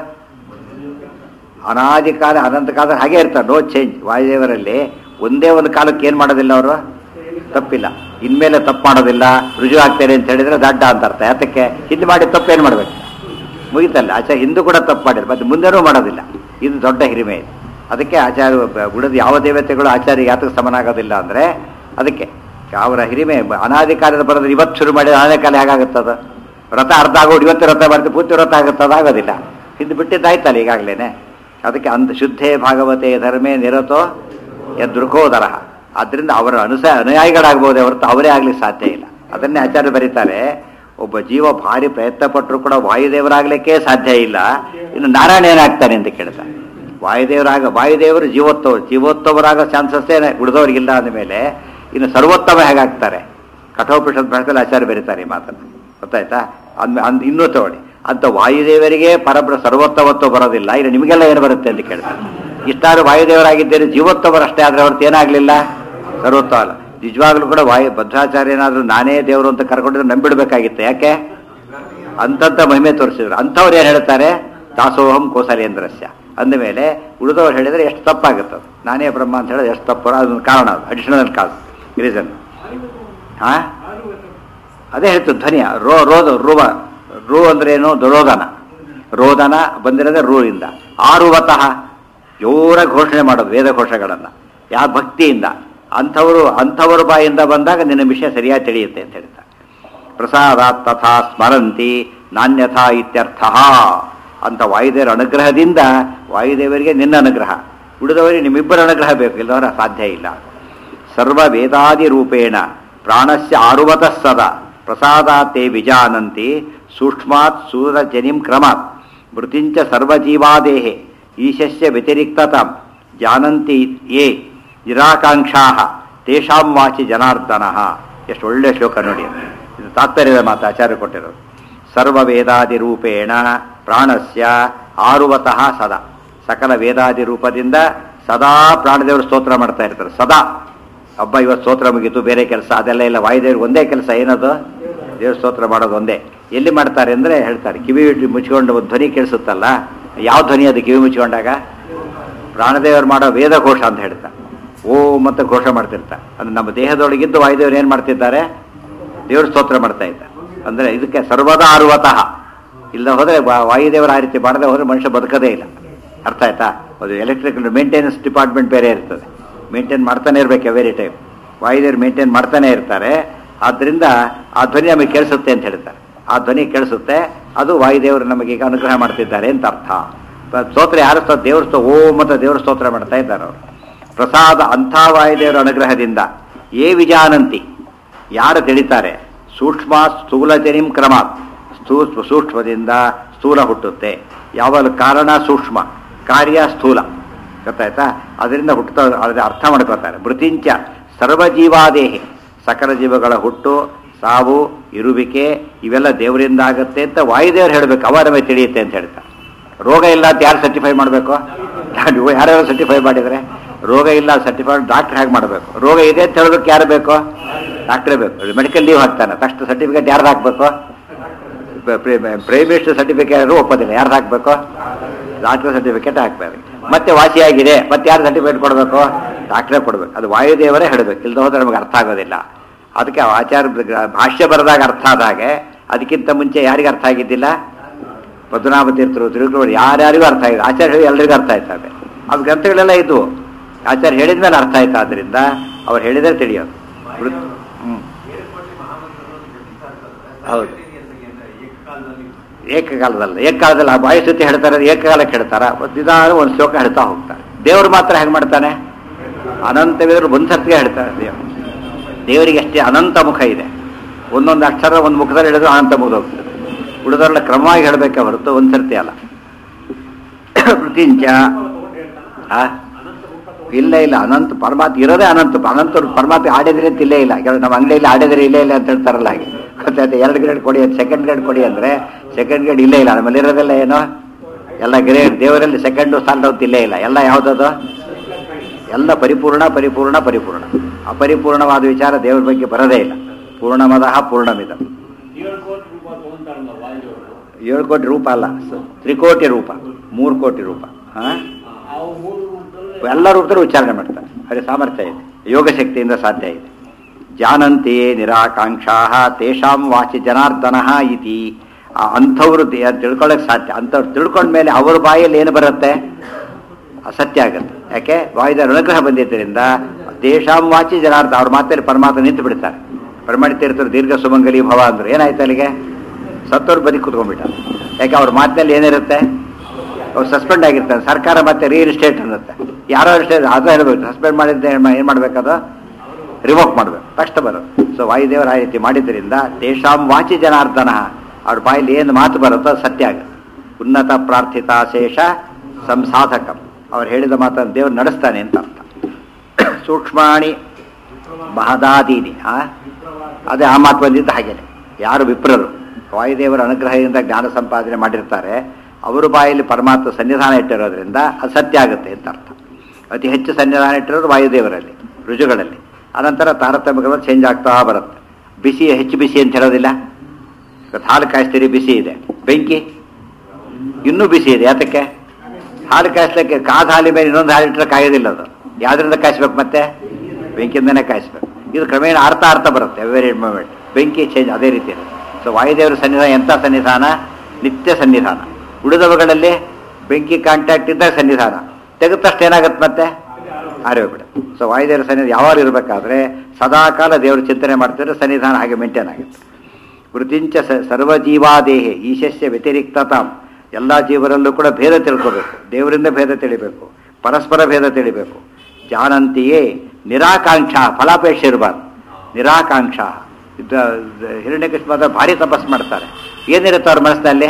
ಅನಾದಿ ಕಾಲ ಅನಂತ ಕಾಲ ಹಾಗೆ ಇರ್ತಾರೆ ನೋ ಚೇಂಜ್ ವಾಯುದೇವರಲ್ಲಿ ಒಂದೇ ಒಂದು ಕಾಲಕ್ಕೆ ಏನು ಮಾಡೋದಿಲ್ಲ ಅವರು ತಪ್ಪಿಲ್ಲ ಇನ್ಮೇಲೆ ತಪ್ಪು ಮಾಡೋದಿಲ್ಲ ರುಜು ಆಗ್ತಾರೆ ಅಂತ ಹೇಳಿದ್ರೆ ದಡ್ಡ ಅಂತ ಅರ್ಥ ಯಾತಕ್ಕೆ ಹಿಂದೆ ಮಾಡಿ ತಪ್ಪೇನು ಮಾಡಬೇಕು ಮುಗಿತಲ್ಲ ಆಚಾರ್ಯ ಹಿಂದೂ ಕೂಡ ತಪ್ಪು ಮಾಡಿದ್ರು ಮತ್ತೆ ಮುಂದೆನೂ ಮಾಡೋದಿಲ್ಲ ಇದು ದೊಡ್ಡ ಹಿರಿಮೆ ಇದೆ ಅದಕ್ಕೆ ಆಚಾರ್ಯ ಉಳಿದ ಯಾವ ದೇವತೆಗಳು ಆಚಾರ್ಯ ಯಾತಕ್ಕೆ ಸಮನಾಗೋದಿಲ್ಲ ಅಂದರೆ ಅದಕ್ಕೆ ಅವರ ಹಿರಿಮೆ ಬ- ಅನಾದಿ ಕಾಲದ ಬರೋದು ಇವತ್ತು ಶುರು ಮಾಡಿದ ಅನಾದಿ ಕಾಲ ಹೇಗಾಗುತ್ತದ ವ್ರತ ಅರ್ಧ ಆಗೋದು ಇವತ್ತು ವ್ರತ ಮಾಡ್ತೀವಿ ಪೂರ್ತಿ ವ್ರತ ಆಗುತ್ತದ ಆಗೋದಿಲ್ಲ ಹಿಂದೆ ಬಿಟ್ಟಿದ್ದಾಯ್ತಲ್ಲ ಈಗಾಗಲೇ ಅದಕ್ಕೆ ಅಂಧ ಶುದ್ಧೇ ಭಾಗವತೆ ಧರ್ಮೇ ನಿರತೋ ಯದೃಕೋದರ ಆದ್ದರಿಂದ ಅವರ ಅನುಸ ಅನುಯಾಯಿಗಳಾಗ್ಬೋದೇ ಹೊರತು ಅವರೇ ಆಗ್ಲಿಕ್ಕೆ ಸಾಧ್ಯ ಇಲ್ಲ ಅದನ್ನೇ ಆಚಾರ್ಯ ಬರೀತಾರೆ ಒಬ್ಬ ಜೀವ ಭಾರಿ ಪ್ರಯತ್ನ ಪಟ್ಟರು ಕೂಡ ವಾಯುದೇವರಾಗ್ಲಿಕ್ಕೆ ಸಾಧ್ಯ ಇಲ್ಲ ಇನ್ನು ನಾರಾಯಣ ಏನಾಗ್ತಾನೆ ಅಂತ ಕೇಳ್ತಾನೆ ವಾಯುದೇವರಾಗ ವಾಯುದೇವರು ಜೀವೋತ್ತವ ಜೀವೋತ್ತವರಾಗೋ ಚಾನ್ಸಸ್ಸೇ ಉಳಿದವರಿಗಿಲ್ಲ ಅಂದಮೇಲೆ ಇನ್ನು ಸರ್ವೋತ್ತಮ ಹೇಗಾಗ್ತಾರೆ ಕಠೋಪನಿಷತ್ ಭಾಷೆಯಲ್ಲಿ ಆಚಾರ್ಯ ಬರೀತಾರೆ ಈ ಮಾತನ್ನು ಗೊತ್ತಾಯ್ತಾ ಅಂದ್ ಅಂದ್ ಇನ್ನೂ ತಗೊಳ್ಳಿ ಅಂತ ವಾಯುದೇವರಿಗೆ ಪರಬ್ರ ಸರ್ವೋತ್ತಮತ್ವ ಬರೋದಿಲ್ಲ ಇನ್ನು ನಿಮಗೆಲ್ಲ ಏನು ಬರುತ್ತೆ ಅಂತ ಕೇಳ್ತಾರೆ ಇಷ್ಟಾರು ವಾಯುದೇವರಾಗಿದ್ದೇನೆ ಜೀವೋತ್ತಮರಷ್ಟೇ ಆದರೆ ಹೊರತು ಏನಾಗಲಿಲ್ಲ ಸರ್ವೋತ್ತಮ ಅಲ್ಲ ನಿಜವಾಗ್ಲೂ ಕೂಡ ವಾಯು ಭದ್ರಾಚಾರ್ಯ ಏನಾದರೂ ನಾನೇ ದೇವರು ಅಂತ ಕರ್ಕೊಂಡಿದ್ರೆ ನಂಬಿಡ್ಬೇಕಾಗಿತ್ತು ಯಾಕೆ ಅಂತಂತ ಮಹಿಮೆ ತೋರಿಸಿದ್ರು ಅಂಥವ್ರು ಏನು ಹೇಳ್ತಾರೆ ದಾಸೋಹಂ ಕೋಸಲೇಂದ್ರಸ್ಯ ಅಂದಮೇಲೆ ಉಳಿದವ್ರು ಹೇಳಿದರೆ ಎಷ್ಟು ತಪ್ಪಾಗುತ್ತೆ ಅದು. ನಾನೇ ಬ್ರಹ್ಮ ಅಂತ ಹೇಳಿದ್ರೆ ಎಷ್ಟು ತಪ್ಪು ಅದೊಂದು ಕಾರಣ ಅದು ಅಡಿಷನಲ್ ಕಾಸ್ ರೀಸನ್ ಹಾ ಅದೇ ಹೇಳ್ತು ಧ್ವನಿಯ ರೋ ರೋದ ರುವ ರು ಅಂದ್ರೇನು ರೋದನ ರೋದನ ಬಂದಿರೋದೇ ರೂ ಇಂದ ಆರುವತಃ ಜೋರ ಘೋಷಣೆ ಮಾಡೋದು ವೇದ ಘೋಷಗಳನ್ನು ಯಾವ ಭಕ್ತಿಯಿಂದ ಅಂಥವರು ಅಂಥವರ ಬಾಯಿಂದ ಬಂದಾಗ ನಿನ್ನ ವಿಷಯ ಸರಿಯಾಗಿ ತಿಳಿಯುತ್ತೆ ಅಂತ ಹೇಳ್ತಾರೆ ಪ್ರಸಾದಾತ್ ತಥಾ ಸ್ಮರಂತಿ ನಾಣ್ಯಥಾ ಇತ್ಯರ್ಥ ಅಂತ ವಾಯುದೇವರ ಅನುಗ್ರಹದಿಂದ ವಾಯುದೇವರಿಗೆ ನಿನ್ನ ಅನುಗ್ರಹ ಉಳಿದವರಿಗೆ ನಿಮ್ಮಿಬ್ಬರ ಅನುಗ್ರಹ ಬೇಕು ಇಲ್ಲವರ ಸಾಧ್ಯ ಇಲ್ಲ ಸರ್ವ ವೇದಾದಿ ರೂಪೇಣ ಪ್ರಾಣಸ್ಯ ಆರುವತಃ ಸದಾ ಪ್ರಸಾದಾತೆ ವಿಜಾನಂತಿ ಸೂಕ್ಷ್ಮಾತ್ ಸೂರಜನಿಂ ಕ್ರಮಾತ್ ಮೃತಿಂಚ ಸರ್ವಜೀವಾದೇಹೆ ಈಶಸ್ಯ ವ್ಯತಿರಿಕ್ತತಾಂ ಜಾನಂತಿ ಯೇ ನಿರಾಕಾಂಕ್ಷಾ ತೇಷಾಂ ವಾಚಿ ಜನಾರ್ದನ ಎಷ್ಟು ಒಳ್ಳೆ ಶ್ಲೋಕ ನೋಡಿ ಅದು. ಇದು ತಾತ್ಪರ್ಯದ ಮಾತು ಆಚಾರ್ಯ ಕೊಟ್ಟಿರೋದು ಸರ್ವ ವೇದಾದಿ ರೂಪೇಣ ಪ್ರಾಣಸ್ಯ ಆರುವತಃ ಸದಾ ಸಕಲ ವೇದಾದಿ ರೂಪದಿಂದ ಸದಾ ಪ್ರಾಣದೇವರು ಸ್ತೋತ್ರ ಮಾಡ್ತಾ ಇರ್ತಾರೆ ಸದಾ ಹಬ್ಬ ಇವತ್ತು ಸ್ತೋತ್ರ ಮುಗೀತು ಬೇರೆ ಕೆಲಸ ಅದೆಲ್ಲ ಇಲ್ಲ ವಾಯುದೇವ್ರಿಗೆ ಒಂದೇ ಕೆಲಸ ಏನದು ದೇವ್ರ ಸ್ತೋತ್ರ ಮಾಡೋದು ಒಂದೇ ಎಲ್ಲಿ ಮಾಡ್ತಾರೆ ಅಂದರೆ ಹೇಳ್ತಾರೆ ಕಿವಿ ಇಟ್ಟು ಮುಚ್ಕೊಂಡು ಒಂದು ಧ್ವನಿ ಕೇಳಿಸುತ್ತಲ್ಲ ಯಾವ ಧ್ವನಿ ಅದು ಕಿವಿ ಮುಚ್ಕೊಂಡಾಗ ಪ್ರಾಣದೇವರು ಮಾಡೋ ವೇದ ಘೋಷ ಅಂತ ಹೇಳ್ತಾರೆ ಓ ಮತ್ತೆ ಘೋಷ ಮಾಡ್ತಿರ್ತಾರೆ ಅದು ನಮ್ಮ ದೇಹದೊಳಗಿದ್ದು ವಾಯುದೇವರು ಏನು ಮಾಡ್ತಿದ್ದಾರೆ ದೇವ್ರ ಸ್ತೋತ್ರ ಮಾಡ್ತಾ ಇದ್ದಾರೆ ಅಂದರೆ ಇದಕ್ಕೆ ಸರ್ವದಾ ಆರುವತಃ ಇಲ್ಲ ಹೋದರೆ ವಾಯುದೇವರ ಆ ರೀತಿ ಮಾಡದೆ ಹೋದರೆ ಮನುಷ್ಯ ಬದುಕದೇ ಇಲ್ಲ ಅರ್ಥ ಆಯ್ತಾ ಅದು ಎಲೆಕ್ಟ್ರಿಕಲ್ ಮೇಂಟೆನೆನ್ಸ್ ಡಿಪಾರ್ಟ್ಮೆಂಟ್ ಬೇರೆ ಇರ್ತದೆ ಮೇಂಟೈನ್ ಮಾಡ್ತಾನೆ ಇರಬೇಕು ಎವರಿ ಟೈಮ್ ವಾಯುದೇವರು ಮೇಂಟೈನ್ ಮಾಡ್ತಾನೆ ಇರ್ತಾರೆ ಆದ್ದರಿಂದ ಆ ಧ್ವನಿ ನಮಗೆ ಕೇಳಿಸುತ್ತೆ ಅಂತ ಹೇಳ್ತಾರೆ ಆ ಧ್ವನಿ ಕೇಳಿಸುತ್ತೆ ಅದು ವಾಯುದೇವರು ನಮಗೀಗ ಅನುಗ್ರಹ ಮಾಡ್ತಿದ್ದಾರೆ ಅಂತ ಅರ್ಥ ಸ್ತೋತ್ರ ಯಾರು ಸ್ತೋ ದೇವ್ರ ಸ್ತೋ ಓಂ ಅಂತ ದೇವ್ರ ಸ್ತೋತ್ರ ಮಾಡ್ತಾ ಇದ್ದಾರೆ ಅವರು ಪ್ರಸಾದ ಅಂಥ ವಾಯುದೇವರ ಅನುಗ್ರಹದಿಂದ ಏ ವಿಜಾನಂತಿ ಯಾರು ತಿಳಿತಾರೆ ಸೂಕ್ಷ್ಮ ಸ್ಥೂಲಜನಿಂ ಕ್ರಮ ಸ್ಥೂ ಸೂಕ್ಷ್ಮದಿಂದ ಸ್ಥೂಲ ಹುಟ್ಟುತ್ತೆ ಯಾವಾಗ ಕಾರಣ ಸೂಕ್ಷ್ಮ ಕಾರ್ಯ ಸ್ಥೂಲ ಗೊತ್ತಾಯ್ತಾ ಅದರಿಂದ ಹುಟ್ಟುತ್ತ ಅದರ ಅರ್ಥ ಮಾಡ್ಕೋತಾರೆ ಮೃತಿಂಚ ಸರ್ವಜೀವಾದೇಹಿ ಸಕಲ ಜೀವಗಳ ಹುಟ್ಟು ಸಾವು ಇರುವಿಕೆ ಇವೆಲ್ಲ ದೇವರಿಂದ ಆಗುತ್ತೆ ಅಂತ ವಾಯುದೇವರು ಹೇಳಬೇಕು ಅವರ ಮೇಲೆ ತಿಳಿಯುತ್ತೆ ಅಂತ ಹೇಳ್ತಾರೆ ರೋಗ ಇಲ್ಲ ಅಂತ ಯಾರು ಸರ್ಟಿಫೈ ಮಾಡಬೇಕು ನೀವು ಯಾರ್ಯಾರು ಸರ್ಟಿಫೈ ಮಾಡಿದರೆ ರೋಗ ಇಲ್ಲ ಸರ್ಟಿಫೈ ಡಾಕ್ಟರ್ ಹೇಗೆ ಮಾಡಬೇಕು ರೋಗ ಇದೆ ಅಂತ ಹೇಳೋದಕ್ಕೆ ಯಾರು ಬೇಕು ಡಾಕ್ಟ್ರೇ ಬೇಕು ಮೆಡಿಕಲ್ ಲೀವ್ ಹಾಕ್ತಾನೆ ತಕ್ಷಣ ಸರ್ಟಿಫಿಕೇಟ್ ಯಾರ್ದು ಹಾಕ್ಬೇಕು ಪ್ರೈಮ್ ಮಿನಿಸ್ಟರ್ ಸರ್ಟಿಫಿಕೇಟ್ ಯಾರು ಒಪ್ಪೋದಿಲ್ಲ ಯಾರ್ದು ಹಾಕ್ಬೇಕು ಡಾಕ್ಟರ್ ಸರ್ಟಿಫಿಕೇಟ್ ಹಾಕ್ಬೇಕು ಮತ್ತೆ ವಾಸಿಯಾಗಿದೆ ಮತ್ತೆ ಯಾರು ಸರ್ಟಿಫಿಕೇಟ್ ಕೊಡಬೇಕು ಡಾಕ್ಟ್ರೇ ಕೊಡಬೇಕು ಅದು ವಾಯುದೇವರೇ ಹೇಳಬೇಕು ಇಲ್ದ ಹೋದ್ರೆ ನಮಗೆ ಅರ್ಥ ಆಗೋದಿಲ್ಲ ಅದಕ್ಕೆ ಆಚಾರ ಭಾಷ್ಯ ಬರೆದಾಗ ಅರ್ಥ ಆದಾಗೆ ಅದಕ್ಕಿಂತ ಮುಂಚೆ ಯಾರಿಗೆ ಅರ್ಥ ಆಗಿದ್ದಿಲ್ಲ ಪದ್ಮನಾಭ ತೀರ್ಥರು ತಿರುಗುವರು ಯಾರ್ಯಾರಿಗೂ ಅರ್ಥ ಆಗಿದೆ ಆಚಾರ್ಯ ಹೇಳಿ ಎಲ್ರಿಗೂ ಅರ್ಥ ಆಯ್ತದೆ ಅದು ಗ್ರಂಥಗಳೆಲ್ಲ ಇದ್ವು ಆಚಾರ್ಯ ಹೇಳಿದ ಮೇಲೆ ಅರ್ಥ ಆಯ್ತು ಆದ್ರಿಂದ ಅವ್ರು ಹೇಳಿದ್ರೆ ತಿಳಿಯೋದು ವೃತ್- ಹ್ಮ್. ಹೌದು ಏಕಕಾಲದಲ್ಲ ಏಕಕಾಲದಲ್ಲಿ ಆ ವಾಯುಸ್ಥಿತಿ ಹೇಳ್ತಾರೆ ಏಕಕಾಲಕ್ಕೆ ಹೇಳ್ತಾರ ನಿಧಾನ ಒಂದು ಶ್ಲೋಕ ಹೇಳ್ತಾ ಹೋಗ್ತಾರೆ ದೇವರು ಮಾತ್ರ ಹೇಗೆ ಮಾಡ್ತಾನೆ ಅನಂತವಿದ್ರು ಒಂದು ಸರ್ತಿಗೆ ಹೇಳ್ತಾರೆ ದೇವರು ದೇವರಿಗೆ ಅಷ್ಟೇ ಅನಂತ ಮುಖ ಇದೆ ಒಂದೊಂದು ಅಕ್ಷರ ಒಂದು ಮುಖದಲ್ಲಿ ಹೇಳಿದ್ರು ಅನಂತ ಮುಖ ಹೋಗ್ತದೆ ಉಳಿದವರೆಲ್ಲ ಕ್ರಮವಾಗಿ ಹೇಳಬೇಕೆ ಹೊರತು ಒಂದು ಸರ್ತಿ ಅಲ್ಲ ಪ್ರತಿಂಚ ಆ? ಇಲ್ಲ ಇಲ್ಲ ಅನಂತ ಪರಮಾತ್ಮ ಇರೋದೇ ಅನಂತ ಅನಂತ ಪರಮಾತ್ಮ ಆಡಿದ್ರೆ ಅಂತ ಇಲ್ಲೇ ಇಲ್ಲ ಕೆಲವು ನಮ್ಮ ಅಂಗಡಿಯಲ್ಲಿ ಆಡಿದ್ರೆ ಇಲ್ಲೇ ಇಲ್ಲ ಅಂತ ಹೇಳ್ತಾರಲ್ಲ ಹಾಗೆ ಗೊತ್ತಾಯ್ತು ಎರಡು ಗ್ರೇಡ್ ಕೊಡಿ ಸೆಕೆಂಡ್ ಗ್ರೇಡ್ ಕೊಡಿ ಅಂದ್ರೆ ಸೆಕೆಂಡ್ ಗ್ರೇಡ್ ಇಲ್ಲೇ ಇಲ್ಲ ನಮ್ಮಲ್ಲಿ ಇರೋದೆಲ್ಲ ಏನು ಎಲ್ಲ ಗ್ರೇಡ್ ದೇವರಲ್ಲಿ ಸೆಕೆಂಡು ಸ್ಥಾನ ಅಂತ ಇಲ್ಲೇ ಇಲ್ಲ ಎಲ್ಲ ಯಾವುದದು ಎಲ್ಲ ಪರಿಪೂರ್ಣ ಪರಿಪೂರ್ಣ ಪರಿಪೂರ್ಣ ಅಪರಿಪೂರ್ಣವಾದ ವಿಚಾರ ದೇವರ ಬಗ್ಗೆ ಬರೋದೇ ಇಲ್ಲ ಪೂರ್ಣಮದಃ ಪೂರ್ಣಮಿದ ಏಳು ಕೋಟಿ ರೂಪಾಯಿ ತಗೊಂತಾರಲ್ಲ ವಾಯುದೇವರು ಏಳು ಕೋಟಿ ರೂಪ ಅಲ್ಲ ಸ- ತ್ರಿಕೋಟಿ ರೂಪ ಮೂರು ಕೋಟಿ ರೂಪ ಹಾ ಅವು ಮೂರು ರೂಪದಲ್ಲಿ ಎಲ್ಲ ರೂಪದಲ್ಲೂ ಉಚ್ಚಾರಣೆ ಮಾಡ್ತಾರೆ ಅದೇ ಸಾಮರ್ಥ್ಯ ಇದೆ ಯೋಗ ಶಕ್ತಿಯಿಂದ ಸಾಧ್ಯ ಇದೆ ಜಾನಂತೆ ನಿರಾಕಾಂಕ್ಷಾ ತೇಷಾಂ ವಾಚಿ ಜನಾರ್ದನ ಇತಿ ಆ ಅಂಥವ್ರು ದೇ- ತಿಳ್ಕೊಳ್ಳೋಕೆ ಸಾಧ್ಯ ಅಂಥವ್ರು ತಿಳ್ಕೊಂಡ್ಮೇಲೆ ಅವ್ರ ಬಾಯಲ್ಲಿ ಏನು ಬರುತ್ತೆ ಅಸತ್ಯ ಆಗುತ್ತೆ ಯಾಕೆ ವಾಯುದೇವರ ಅನುಗ್ರಹ ಬಂದಿದ್ದರಿಂದ ದೇಶಾಂ ವಾಚಿ ಜನಾರ್ದ ಅವ್ರ ಮಾತಲ್ಲಿ ಪರಮಾತ್ಮ ನಿಂತು ಬಿಡ್ತಾರೆ ಪ್ರಮಾಣಿತ ತೀರ್ಥರು ದೀರ್ಘ ಸುಮಂಗಲಿ ಭವ ಅಂದ್ರೆ ಏನಾಯ್ತು ಅಲ್ಲಿಗೆ ಸತ್ತವ್ರು ಬದುಕಿ ಕುತ್ಕೊಂಡ್ಬಿಟ್ಟ ಯಾಕೆ ಅವ್ರ ಮಾತಿನಲ್ಲಿ ಏನಿರುತ್ತೆ ಅವ್ರು ಸಸ್ಪೆಂಡ್ ಆಗಿರ್ತಾರೆ ಸರ್ಕಾರ ಮತ್ತೆ ರಿಯಲ್ ಎಸ್ಟೇಟ್ ಅನ್ನುತ್ತೆ ಯಾರೋ ಎಸ್ಟೇಟ್ ಅದು ಹೇಳ್ಬೇಕು ಸಸ್ಪೆಂಡ್ ಮಾಡಿದ್ದೆ ಏನು ಮಾಡ್ಬೇಕದು ರಿವೋಕ್ ಮಾಡಬೇಕು ಕಷ್ಟ ಬರುತ್ತೆ ಸೊ ವಾಯುದೇವರ ಆ ರೀತಿ ಮಾಡಿದ್ರಿಂದ ದೇಶಾಂ ವಾಚಿ ಜನಾರ್ದನ ಅವ್ರ ಬಾಯಲ್ಲಿ ಏನು ಮಾತು ಬರುತ್ತೋ ಅದು ಸತ್ಯ ಆಗುತ್ತೆ ಉನ್ನತ ಪ್ರಾರ್ಥಿತ ಶೇಷ ಸಂಸಾಧಕಂ ಅವ್ರು ಹೇಳಿದ ಮಾತನ್ನು ದೇವರು ನಡೆಸ್ತಾನೆ ಅಂತ ಅರ್ಥ ಸೂಕ್ಷ್ಮಾಣಿ ಮಹದಾದೀನಿ ಆ ಅದೇ ಆ ಮಾತು ಬಂದಿದ್ದು ಹಾಗೇನೆ ಯಾರು ವಿಪ್ರರು ವಾಯುದೇವರ ಅನುಗ್ರಹದಿಂದ ಜ್ಞಾನ ಸಂಪಾದನೆ ಮಾಡಿರ್ತಾರೆ ಅವರ ಬಾಯಲ್ಲಿ ಪರಮಾತ್ಮ ಸನ್ನಿಧಾನ ಇಟ್ಟಿರೋದ್ರಿಂದ ಅದು ಸತ್ಯ ಆಗುತ್ತೆ ಅಂತ ಅರ್ಥ ಅತಿ ಹೆಚ್ಚು ಸನ್ನಿಧಾನ ಇಟ್ಟಿರೋದು ವಾಯುದೇವರಲ್ಲಿ ರುಜುಗಳಲ್ಲಿ ಅನಂತರ ತಾರತಮ್ಯಗಳು ಚೇಂಜ್ ಆಗ್ತಾ ಬರುತ್ತೆ ಬಿಸಿ ಹೆಚ್ಚು ಬಿಸಿ ಅಂತ ಹೇಳೋದಿಲ್ಲ ಇವತ್ತು ಹಾಲು ಕಾಯಿಸ್ತೀರಿ ಬಿಸಿ ಇದೆ ಬೆಂಕಿ ಇನ್ನೂ ಬಿಸಿ ಇದೆ ಯಾತಕ್ಕೆ ಹಾಲು ಕಾಯಿಸ್ಲಿಕ್ಕೆ ಕಾದ ಹಾಲಿನ ಮೇಲೆ ಇನ್ನೊಂದು ಹಾಲು ಇಟ್ಟರೆ ಕಾಯೋದಿಲ್ಲ ಅದು ಯಾವ್ದ್ರಿಂದ ಕಾಯಿಸ್ಬೇಕು ಮತ್ತೆ ಬೆಂಕಿಯಿಂದನೇ ಕಾಯಿಸ್ಬೇಕು ಇದು ಕ್ರಮೇಣ ಅರ್ಥ ಅರ್ಥ ಬರುತ್ತೆ ವೆರಿ ಮೂಮೆಂಟ್ ಬೆಂಕಿ ಚೇಂಜ್ ಅದೇ ರೀತಿ ಸೊ ವಾಯುದೇವರ ಸನ್ನಿಧಾನ ಎಂಥ ಸನ್ನಿಧಾನ ನಿತ್ಯ ಸನ್ನಿಧಾನ ಉಳಿದವುಗಳಲ್ಲಿ ಬೆಂಕಿ ಕಾಂಟ್ಯಾಕ್ಟ್ ಇದ್ದಾಗ ಸನ್ನಿಧಾನ ತೆಗೆದ ತಕ್ಷಣ ಏನಾಗುತ್ತೆ ಮತ್ತೆ ಆರೋಗ್ಬಿಡುತ್ತೆ ಸೊ ವಾಯುದೇವರ ಸನ್ನಿಧಾನ ಯಾವಾಗ ಇರಬೇಕಾದ್ರೆ ಸದಾಕಾಲ ದೇವರ ಚಿಂತನೆ ಮಾಡ್ತಿದ್ರೆ ಸನ್ನಿಧಾನ ಹಾಗೆ ಮೇಂಟೈನ್ ಆಗುತ್ತೆ ವೃತ್ತಿಂಚ ಸ- ಸರ್ವಜೀವಾದೇಹೆ ಈಶಸ್ಯ ವ್ಯತಿರಿಕ್ತತಾಂ ಎಲ್ಲ ಜೀವರಲ್ಲೂ ಕೂಡ ಭೇದ ತಿಳ್ಕೋಬೇಕು ದೇವರಿಂದ ಭೇದ ತಿಳಿಬೇಕು ಪರಸ್ಪರ ಭೇದ ತಿಳಿಬೇಕು ಜಾನಂತೆಯೇ ನಿರಾಕಾಂಕ್ಷ ಫಲಾಪೇಕ್ಷೆ ಇರಬಾರ್ದು ನಿರಾಕಾಂಕ್ಷ ಹಿರಣ್ಯಕೃಷ್ಣ ಮಾತ್ರ ಭಾರಿ ತಪಸ್ ಮಾಡ್ತಾರೆ ಏನಿರುತ್ತೆ ಅವ್ರ ಮನಸ್ಸಿನಲ್ಲಿ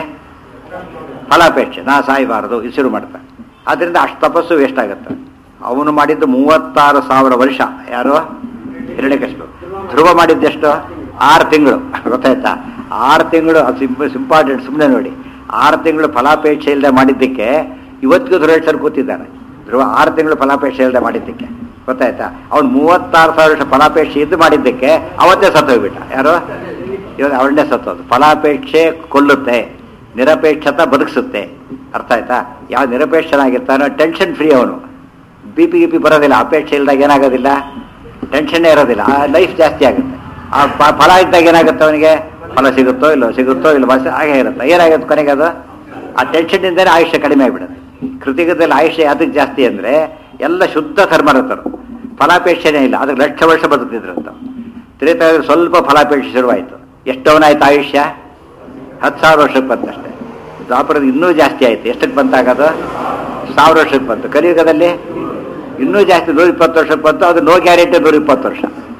ಫಲಾಪೇಕ್ಷೆ ನಾ ಸಾಯಬಾರದು ಇಸಿರು ಮಾಡ್ತಾರೆ ಆದ್ದರಿಂದ ಅಷ್ಟು ತಪಸ್ಸು ವೇಸ್ಟ್ ಆಗುತ್ತೆ ಅವನು ಮಾಡಿದ್ದು ಮೂವತ್ತಾರು ಸಾವಿರ ವರ್ಷ ಯಾರು ಹಿರಣ್ಯಕೃಷ್ಣ ಧ್ರುವ ಮಾಡಿದ್ದೆಷ್ಟು ಆರು ತಿಂಗಳು ಗೊತ್ತಾಯ್ತಾ ಆರು ತಿಂಗಳು ಇಂಪಾರ್ಟೆಂಟ್ ಸುಮ್ಮನೆ ನೋಡಿ ಆರು ತಿಂಗಳು ಫಲಾಪೇಕ್ಷೆ ಇಲ್ಲದೆ ಮಾಡಿದ್ದಕ್ಕೆ ಇವತ್ತಿಗೂ ಧ್ರುವೇಶ್ವರ್ ಕೂತಿದ್ದಾನೆ ಧ್ರುವ ಆರು ತಿಂಗಳು ಫಲಾಪೇಕ್ಷೆ ಇಲ್ಲದೆ ಮಾಡಿದ್ದಕ್ಕೆ ಗೊತ್ತಾಯ್ತಾ ಅವ್ನು ಮೂವತ್ತಾರು ಸಾವಿರ ವರ್ಷ ಫಲಾಪೇಕ್ಷೆ ಇದ್ದು ಮಾಡಿದ್ದಕ್ಕೆ ಅವತ್ತೇ ಸತ್ತೋಗ್ಬಿಟ್ಟ ಯಾರು ಇವಾಗ ಅವಳನ್ನೇ ಸತ್ತೋದು ಫಲಾಪೇಕ್ಷೆ ಕೊಲ್ಲುತ್ತೆ ನಿರಪೇಕ್ಷತ ಬದುಕಿಸುತ್ತೆ ಅರ್ಥ ಆಯ್ತಾ ಯಾವ ನಿರಪೇಕ್ಷನಾಗಿರ್ತಾನೋ ಟೆನ್ಷನ್ ಫ್ರೀ ಅವನು ಬಿ ಪಿ ಗಿಪಿ ಬರೋದಿಲ್ಲ ಅಪೇಕ್ಷೆ ಇಲ್ದಾಗ ಏನಾಗೋದಿಲ್ಲ ಟೆನ್ಷನ್ನೇ ಇರೋದಿಲ್ಲ ಆ ಲೈಫ್ ಜಾಸ್ತಿ ಆಗುತ್ತೆ ಆ ಪ- ಫಲ ಇದ್ದಾಗ ಏನಾಗುತ್ತೆ ಅವನಿಗೆ ಫಲ ಸಿಗುತ್ತೋ ಇಲ್ಲೋ ಸಿಗುತ್ತೋ ಇಲ್ಲ ಬಸ್ ಹಾಗೆ ಇರುತ್ತೆ ಏನಾಗುತ್ತೆ ಕೊನೆಗೆ ಅದು ಆ ಟೆನ್ಷನ್ನಿಂದಲೇ ಆಯುಷ್ಯ ಕಡಿಮೆ ಆಗಿಬಿಡುತ್ತೆ ಕೃತಿಕದಲ್ಲಿ ಆಯುಷ್ಯ ಯಾತಕ್ಕೆ ಜಾಸ್ತಿ ಅಂದರೆ ಎಲ್ಲ ಶುದ್ಧ ಧರ್ಮರತರು ಫಲಾಪೇಕ್ಷೆನೇ ಇಲ್ಲ ಅದಕ್ಕೆ ಲಕ್ಷ ವರ್ಷ ಬದುಕ್ತಿದ್ರಂತ ತ್ರೇತಾಯುಗದಲ್ಲಿ ಸ್ವಲ್ಪ ಫಲಾಪೇಕ್ಷೆ ಶುರುವಾಯಿತು ಎಷ್ಟವನಾಯ್ತು ಆಯುಷ್ಯ ಹತ್ತು ಸಾವಿರ ವರ್ಷಕ್ಕೆ ಬಂತಷ್ಟೇ ದ್ವಾಪರದ ಇನ್ನೂ ಜಾಸ್ತಿ ಆಯ್ತು ಎಷ್ಟಕ್ಕೆ ಬಂತಾಗದು ಸಾವಿರ ವರ್ಷಕ್ಕೆ ಬಂತು ಕಲಿಯುಗದಲ್ಲಿ ಇನ್ನೂ ಜಾಸ್ತಿ ನೂರ ಇಪ್ಪತ್ತು ವರ್ಷಕ್ಕೆ ಬಂತು ಅದು ನೋ ಗ್ಯಾರಂಟಿ ನೂರ ಇಪ್ಪತ್ತು ವರ್ಷ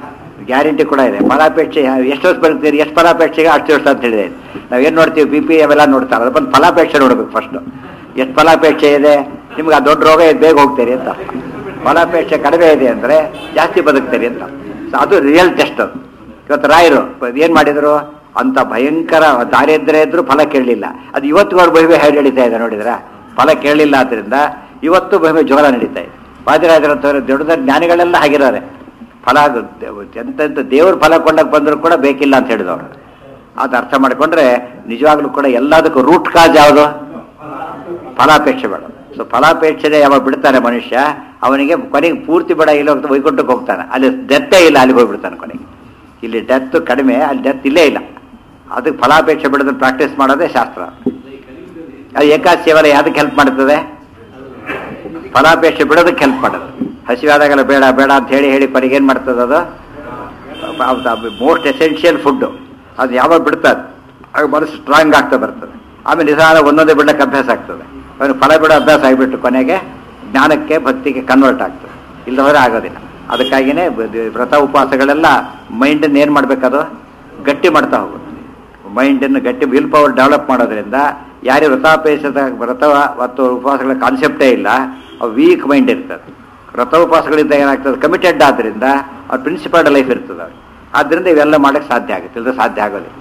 ಗ್ಯಾರಂಟಿ ಕೂಡ ಇದೆ ಫಲಾಪೇಕ್ಷೆ ಎಷ್ಟು ವರ್ಷ ಬದುಕ್ತೀರಿ ಎಷ್ಟು ಫಲಾಪೇಕ್ಷೆಗೆ ಅಷ್ಟು ವರ್ಷ ಅಂತ ಹೇಳಿದೆ ನಾವೇನು ನೋಡ್ತೀವಿ ಬಿ ಪಿ ಅವೆಲ್ಲ ನೋಡ್ತಾರೆ ಅದ್ರ ಬಂದು ಫಲಾಪೇಕ್ಷೆ ನೋಡ್ಬೇಕು ಫಸ್ಟು ಎಷ್ಟು ಫಲಾಪೇಕ್ಷೆ ಇದೆ ನಿಮ್ಗೆ ಆ ದೊಡ್ಡ ರೋಗ ಇದೆ ಬೇಗ ಹೋಗ್ತೀರಿ ಅಂತ ಫಲಾಪೇಕ್ಷೆ ಕಡಿಮೆ ಇದೆ ಅಂದರೆ ಜಾಸ್ತಿ ಬದುಕ್ತೀರಿ ಅಂತ ಸೊ ಅದು ರಿಯಲ್ ಟೆಸ್ಟ್ ಅದು ಇವತ್ತು ರಾಯರು ಏನು ಮಾಡಿದರು ಅಂತ ಭಯಂಕರ ದಾರಿದ್ರ್ಯ ಇದ್ರೂ ಫಲ ಕೇಳಲಿಲ್ಲ ಅದು ಇವತ್ತು ಅವ್ರ ಮಹಿಮೆ ಹೇಳಿ ನಡೀತಾ ಇದೆ ನೋಡಿದ್ರ ಫಲ ಕೇಳಲಿಲ್ಲ ಆದ್ದರಿಂದ ಇವತ್ತು ಮಹಿಮೆ ಜೋರ ನಡೀತಾ ಇದೆ ವಾದಿರಾಜರಂತವ್ರು ದೊಡ್ಡ ದೊಡ್ಡ ಜ್ಞಾನಿಗಳೆಲ್ಲ ಹಾಗಿದ್ದಾರೆ ಫಲ ಎಂತೆಂಥ ದೇವ್ರ ಫಲ ಕೊಂಡಕ್ಕೆ ಬಂದರೂ ಕೂಡ ಬೇಕಿಲ್ಲ ಅಂತ ಹೇಳಿದವರು ಅದು ಅರ್ಥ ಮಾಡಿಕೊಂಡ್ರೆ ನಿಜವಾಗ್ಲೂ ಕೂಡ ಎಲ್ಲದಕ್ಕೂ ರೂಟ್ ಕಾಜ್ ಯಾವುದು ಫಲಾಪೇಕ್ಷೆ ಬೇಡ ಸೊ ಫಲಾಪೇಕ್ಷೆ ಯಾವಾಗ ಬಿಡ್ತಾನೆ ಮನುಷ್ಯ ಅವನಿಗೆ ಕೊನೆಗೆ ಪೂರ್ತಿ ಬೇಡ ಇಲ್ಲ ಹೋಗ್ತಾ ವೈಕುಂಠಕ್ಕೆ ಹೋಗ್ತಾನೆ ಅಲ್ಲಿ ಡೆತ್ತೇ ಇಲ್ಲ ಅಲ್ಲಿಗೆ ಹೋಗ್ಬಿಡ್ತಾನೆ ಕೊನೆಗೆ ಇಲ್ಲಿ ಡೆತ್ ಕಡಿಮೆ ಅಲ್ಲಿ ಡೆತ್ ಇಲ್ಲೇ ಇಲ್ಲ ಅದಕ್ಕೆ ಫಲಾಪೇಕ್ಷೆ ಬಿಡೋದನ್ನ ಪ್ರಾಕ್ಟೀಸ್ ಮಾಡೋದೇ ಶಾಸ್ತ್ರ ಅದು ಏಕಾದಶಿ ಸೇವನೆ ಯಾವ್ದಕ್ಕೆ ಹೆಲ್ಪ್ ಮಾಡ್ತದೆ ಫಲಾಪೇಕ್ಷೆ ಬಿಡೋದಕ್ಕೆ ಹೆಲ್ಪ್ ಮಾಡೋದು ಹಸಿವಾದಾಗೆಲ್ಲ ಬೇಡ ಬೇಡ ಅಂತ ಹೇಳಿ ಹೇಳಿ ಕೊನೆಗೆ ಏನು ಮಾಡ್ತದೆ ಅದು ಮೋಸ್ಟ್ ಎಸೆನ್ಷಿಯಲ್ ಫುಡ್ಡು ಅದು ಯಾವಾಗ ಬಿಡ್ತದೆ ಆಗ ಮನಸ್ಸು ಸ್ಟ್ರಾಂಗ್ ಆಗ್ತಾ ಬರ್ತದೆ ಆಮೇಲೆ ನಿಧಾನ ಒಂದೊಂದೇ ಬಿಡಕ್ಕೆ ಅಭ್ಯಾಸ ಆಗ್ತದೆ ಅವನು ಫಲ ಬಿಡೋ ಅಭ್ಯಾಸ ಆಗಿಬಿಟ್ಟು ಕೊನೆಗೆ ಜ್ಞಾನಕ್ಕೆ ಭಕ್ತಿಗೆ ಕನ್ವರ್ಟ್ ಆಗ್ತದೆ ಇಲ್ಲದವರೆ ಆಗೋದಿಲ್ಲ ಅದಕ್ಕಾಗಿಯೇ ಬ- ವ್ರತ ಉಪವಾಸಗಳೆಲ್ಲ ಮೈಂಡನ್ನು ಏನು ಮಾಡಬೇಕದು ಗಟ್ಟಿ ಮಾಡ್ತಾ ಹೋಗುತ್ತೆ ಮೈಂಡನ್ನು ಗಟ್ಟಿ ವಿಲ್ ಪವರ್ ಡೆವಲಪ್ ಮಾಡೋದ್ರಿಂದ ಯಾರೇ ವ್ರತಾಪೇಕ್ಷದ ವ್ರತ ಮತ್ತು ಉಪವಾಸಗಳ ಕಾನ್ಸೆಪ್ಟೇ ಇಲ್ಲ ಅವು ವೀಕ್ ಮೈಂಡ್ ಇರ್ತದೆ ವ್ರತ ಉಪವಾಸಗಳಿಂದ ಏನಾಗ್ತದೆ ಕಮಿಟೆಡ್ ಆದ್ದರಿಂದ ಅವ್ರ ಪ್ರಿನ್ಸಿಪಲ್ಡ್ ಲೈಫ್ ಇರ್ತದೆ ಅವ್ರಿಗೆ ಆದ್ದರಿಂದ ಇವೆಲ್ಲ ಮಾಡೋಕ್ಕೆ ಸಾಧ್ಯ ಆಗುತ್ತೆ ಇಲ್ಲದ್ರೆ ಸಾಧ್ಯ ಆಗೋದಿಲ್ಲ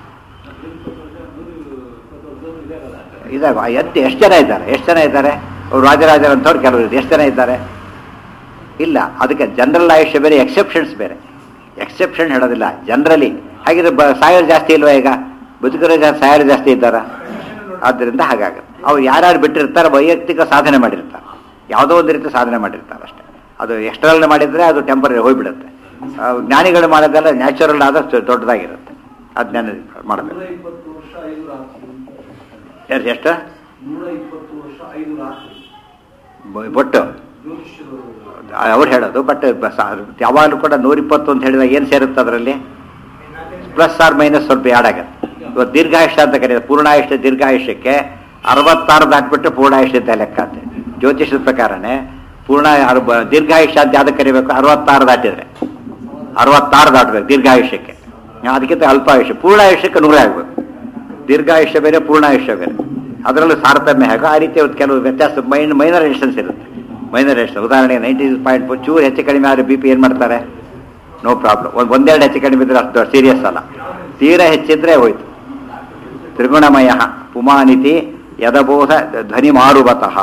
ಇದಾಗ ಎತ್ತು ಎಷ್ಟು ಜನ ಇದ್ದಾರೆ ಎಷ್ಟು ಜನ ಇದ್ದಾರೆ ಅವ್ರು ರಾಜರಾಜರಂಥವ್ರು ಕೆಲವರು ಎಷ್ಟು ಜನ ಇದ್ದಾರೆ ಇಲ್ಲ ಅದಕ್ಕೆ ಜನರಲ್ ಆಯುಷ್ಯ ಬೇರೆ ಎಕ್ಸೆಪ್ಷನ್ಸ್ ಬೇರೆ ಎಕ್ಸೆಪ್ಷನ್ ಹೇಳೋದಿಲ್ಲ ಜನರಲಿ ಹಾಗಿದ್ರೆ ಬ ಸಾಯೋರು ಜಾಸ್ತಿ ಇಲ್ವಾ ಈಗ ಬದುಕರು ಜಾಸ್ತಿ ಸಾಯೋರು ಜಾಸ್ತಿ ಇದ್ದಾರ ಆದ್ದರಿಂದ ಹಾಗಾಗುತ್ತೆ ಅವ್ರು ಯಾರ್ಯಾರು ಬಿಟ್ಟಿರ್ತಾರೆ ವೈಯಕ್ತಿಕ ಸಾಧನೆ ಮಾಡಿರ್ತಾರೆ ಯಾವುದೋ ಒಂದು ರೀತಿ ಸಾಧನೆ ಮಾಡಿರ್ತಾರೆ ಅಷ್ಟೇ ಅದು ಎಷ್ಟರಲ್ಲಿ ಮಾಡಿದರೆ ಅದು ಟೆಂಪರರಿ ಹೋಗ್ಬಿಡುತ್ತೆ ಆ, ಜ್ಞಾನಿಗಳು ಮಾಡೋದೆಲ್ಲ ನ್ಯಾಚುರಲ್ ಆದಷ್ಟು ದೊಡ್ಡದಾಗಿರುತ್ತೆ ಅದನ್ನ ಮಾಡಬೇಕು ನೂರ ಇಪ್ಪತ್ತು ವರ್ಷ ಐದು ರಾತ್ರಿ ಎಷ್ಟು ಎಷ್ಟು ನೂರ ಇಪ್ಪತ್ತು ವರ್ಷ ಐದು ರಾತ್ರಿ ಬ- ಬೊಟ್ಟು ಜ್ಯೋತಿಷ್ಯರು ಅವ್ರು ಹೇಳೋದು ಬಟ್ ಯಾವಾಗಲೂ ಕೂಡ ನೂರಿಪ್ಪತ್ತು ಅಂತ ಹೇಳಿದಾಗ ಏನು ಸೇರುತ್ತೆ ಅದರಲ್ಲಿ ಪ್ಲಸ್ ಆರ್ ಮೈನಸ್ ಸ್ವಲ್ಪ ಆ್ಯಡ್ ಆಗುತ್ತೆ ಇವತ್ತು ದೀರ್ಘಾಯುಷ್ಯ ಅಂತ ಕರೀತಾರೆ ಪೂರ್ಣಾಯುಷ್ಯ ದೀರ್ಘಾಯುಷ್ಯಕ್ಕೆ ಅರವತ್ತಾರು ದಾಟ್ಬಿಟ್ಟು ಪೂರ್ಣಾಯುಷ್ಯ ಅಂತ ಲೆಕ್ಕ ಅಂತ ಜ್ಯೋತಿಷದ ಪ್ರಕಾರನೇ ಪೂರ್ಣ ಅರ್ಬ- ದೀರ್ಘಾಯುಷ್ಯ ಅಂತ ಯಾವ್ದಕ್ಕೆ ಕರಿಬೇಕು ಅರವತ್ತಾರು ದಾಟಿದ್ರೆ ಅರವತ್ತಾರು ದಾಟಬೇಕು ದೀರ್ಘಾಯುಷ್ಯಕ್ಕೆ ಅದಕ್ಕಿಂತ ಅಲ್ಪಾಯುಷ್ಯ ಪೂರ್ಣಾಯುಷ್ಯಕ್ಕೆ ನೂರೇ ಆಗಬೇಕು ದೀರ್ಘಾಯುಷ್ಯ ಬೇರೆ ಪೂರ್ಣಾಯುಷ್ಯ ಬೇರೆ ಅದರಲ್ಲೂ ತಾರತಮ್ಯ ಹೇಗೋ ಆ ರೀತಿ ಒಂದು ಕೆಲವು ವ್ಯತ್ಯಾಸ ಮೈನ್ ಮೈನರ್ ರೆಸಿಸ್ಟೆನ್ಸ್ ಇರುತ್ತೆ ಮೈನರ್ ರೆಸಿಸ್ಟೆನ್ಸ್ ಉದಾಹರಣೆಗೆ ನೈಂಟಿ ಪಾಯಿಂಟ್ ಚೂರು ಹೆಚ್ಚು ಕಡಿಮೆ ಆದರೆ ಬಿ ಪಿ ಏನು ಮಾಡ್ತಾರೆ ನೋ ಪ್ರಾಬ್ಲಮ್ ಒಂದು ಒಂದೆರಡು ಹೆಚ್ಚು ಕಡಿಮೆ ಇದ್ರೆ ಅಷ್ಟು ಸೀರಿಯಸ್ ಅಲ್ಲ ತೀರಾ ಹೆಚ್ಚಿದ್ರೆ ಹೋಯ್ತು ತ್ರಿಗುಣಮಯ ಪುಮಾನಿತಿ ಯದಬೋಧ ಧ್ವನಿ ಮಾರುಬತಃ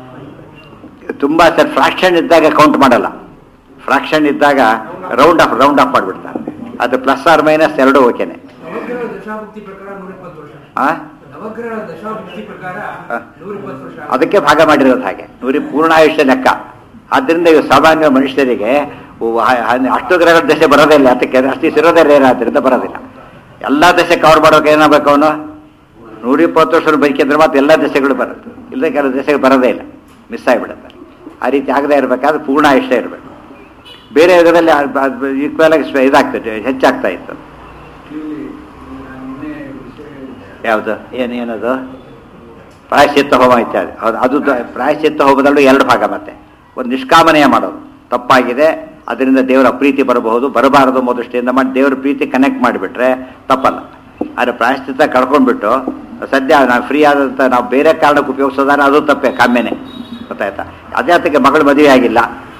ತುಂಬ ಸರ್ ಫ್ರಾಕ್ಷನ್ ಇದ್ದಾಗ ಕೌಂಟ್ ಮಾಡಲ್ಲ ಫ್ರಾಕ್ಷನ್ ಇದ್ದಾಗ ರೌಂಡ್ ಆಫ್ ರೌಂಡ್ ಆಫ್ ಮಾಡಿಬಿಡ್ತಾರೆ ಅದು ಪ್ಲಸ್ ಆರ್ ಮೈನಸ್ ಎರಡು ಓಕೆನೆ ನವಗ್ರಹ ದಶಾಭುಕ್ತಿ ಪ್ರಕಾರ ನೂರ ಇಪ್ಪತ್ತು ವರ್ಷ ಆ ನವಗ್ರಹ ದಶಾಭುಕ್ತಿ ಪ್ರಕಾರ ಹ. ನೂರ ಇಪ್ಪತ್ತು ವರ್ಷ ಅದಕ್ಕೆ ಭಾಗ ಮಾಡಿರೋದು ಹಾಗೆ ನೂರಿ ಪೂರ್ಣಾಯುಷ್ಯ ಲೆಕ್ಕ ಆದ್ದರಿಂದ ಇವು ಸಾಮಾನ್ಯ ಮನುಷ್ಯರಿಗೆ ಉ- ಹ- ಹ- ಅಷ್ಟು ಗ್ರಹಗಳ ದಶೆ ಬರೋದೇ ಇಲ್ಲ ಅದಕ್ಕೆ ಅಷ್ಟು ಸಿರೋದೇ ಏನಾದ್ರಿಂದ ಬರೋದಿಲ್ಲ ಎಲ್ಲ ದಶೆ ಕವರ್ ಮಾಡೋಕೆ ಏನಾಗಬೇಕು ಅವನು ನೂರಿಪ್ಪತ್ತು ವರ್ಷ ಬದುಕಿದ್ರೆ ಮತ್ತೆ ಎಲ್ಲ ದಶೆಗಳು ಬರುತ್ತೆ ಇಲ್ಲದೆ ಕೆಲವು ದಶೆಗಳು ಬರೋದೇ ಇಲ್ಲ ಮಿಸ್ ಆಗಿಬಿಡುತ್ತೆ ಆ ರೀತಿ ಆಗದೆ ಇರಬೇಕಾದ್ರೆ ಪೂರ್ಣ ಆಯುಷ್ಯ ಇರಬೇಕು ಬೇರೆ ಯುಗದಲ್ಲಿ ಈಕ್ವಲ್ ಆಗಿ ಸ್ವ- ಇದಾಗ್ತದೆ ಹೆಚ್ಚಾಗ್ತಾ ಇತ್ತು ಇಲ್ಲಿ ನಾನು ನಿನ್ನೆ ವಿಷಯ ಯಾವುದು ಏನು ಏನದು ಪ್ರಾಯಶ್ಚಿತ್ತ ಹೋಮ ಇತ್ಯಾದಿ ಹೌದು ಅದು ದ- ಪ್ರಾಯಶ್ಚಿತ್ತ ಹೋಮದಲ್ಲೂ ಎರಡು ಭಾಗ ಮತ್ತೆ ಒಂದು ನಿಷ್ಕಾಮನೆಯ ಮಾಡೋದು ತಪ್ಪಾಗಿದೆ ಅದರಿಂದ ದೇವರ ಪ್ರೀತಿ ಬರಬಹುದು ಬರಬಾರದು ಎಂಬ ದೃಷ್ಟಿಯಿಂದ ಮಾಡಿ ದೇವರ ಪ್ರೀತಿ ಕನೆಕ್ಟ್ ಮಾಡಿಬಿಟ್ರೆ ತಪ್ಪಲ್ಲ ಆದರೆ ಪ್ರಾಯಶ್ಚಿತ್ತ ಕಳ್ಕೊಂಡ್ಬಿಟ್ಟು ಸದ್ಯ ನಾವು ಫ್ರೀ ಆದಂಥ ನಾವು ಬೇರೆ ಕಾರಣಕ್ಕೆ ಉಪಯೋಗಿಸೋದಾದ್ರೆ ಅದು ತಪ್ಪೇ ಕಾಮ್ಯನೇ ಗೊತ್ತಾಯ್ತಾ ಅದೇ ಅದಕ್ಕೆ ಮಗಳು ಮದುವೆ ಆಗಿಲ್ಲ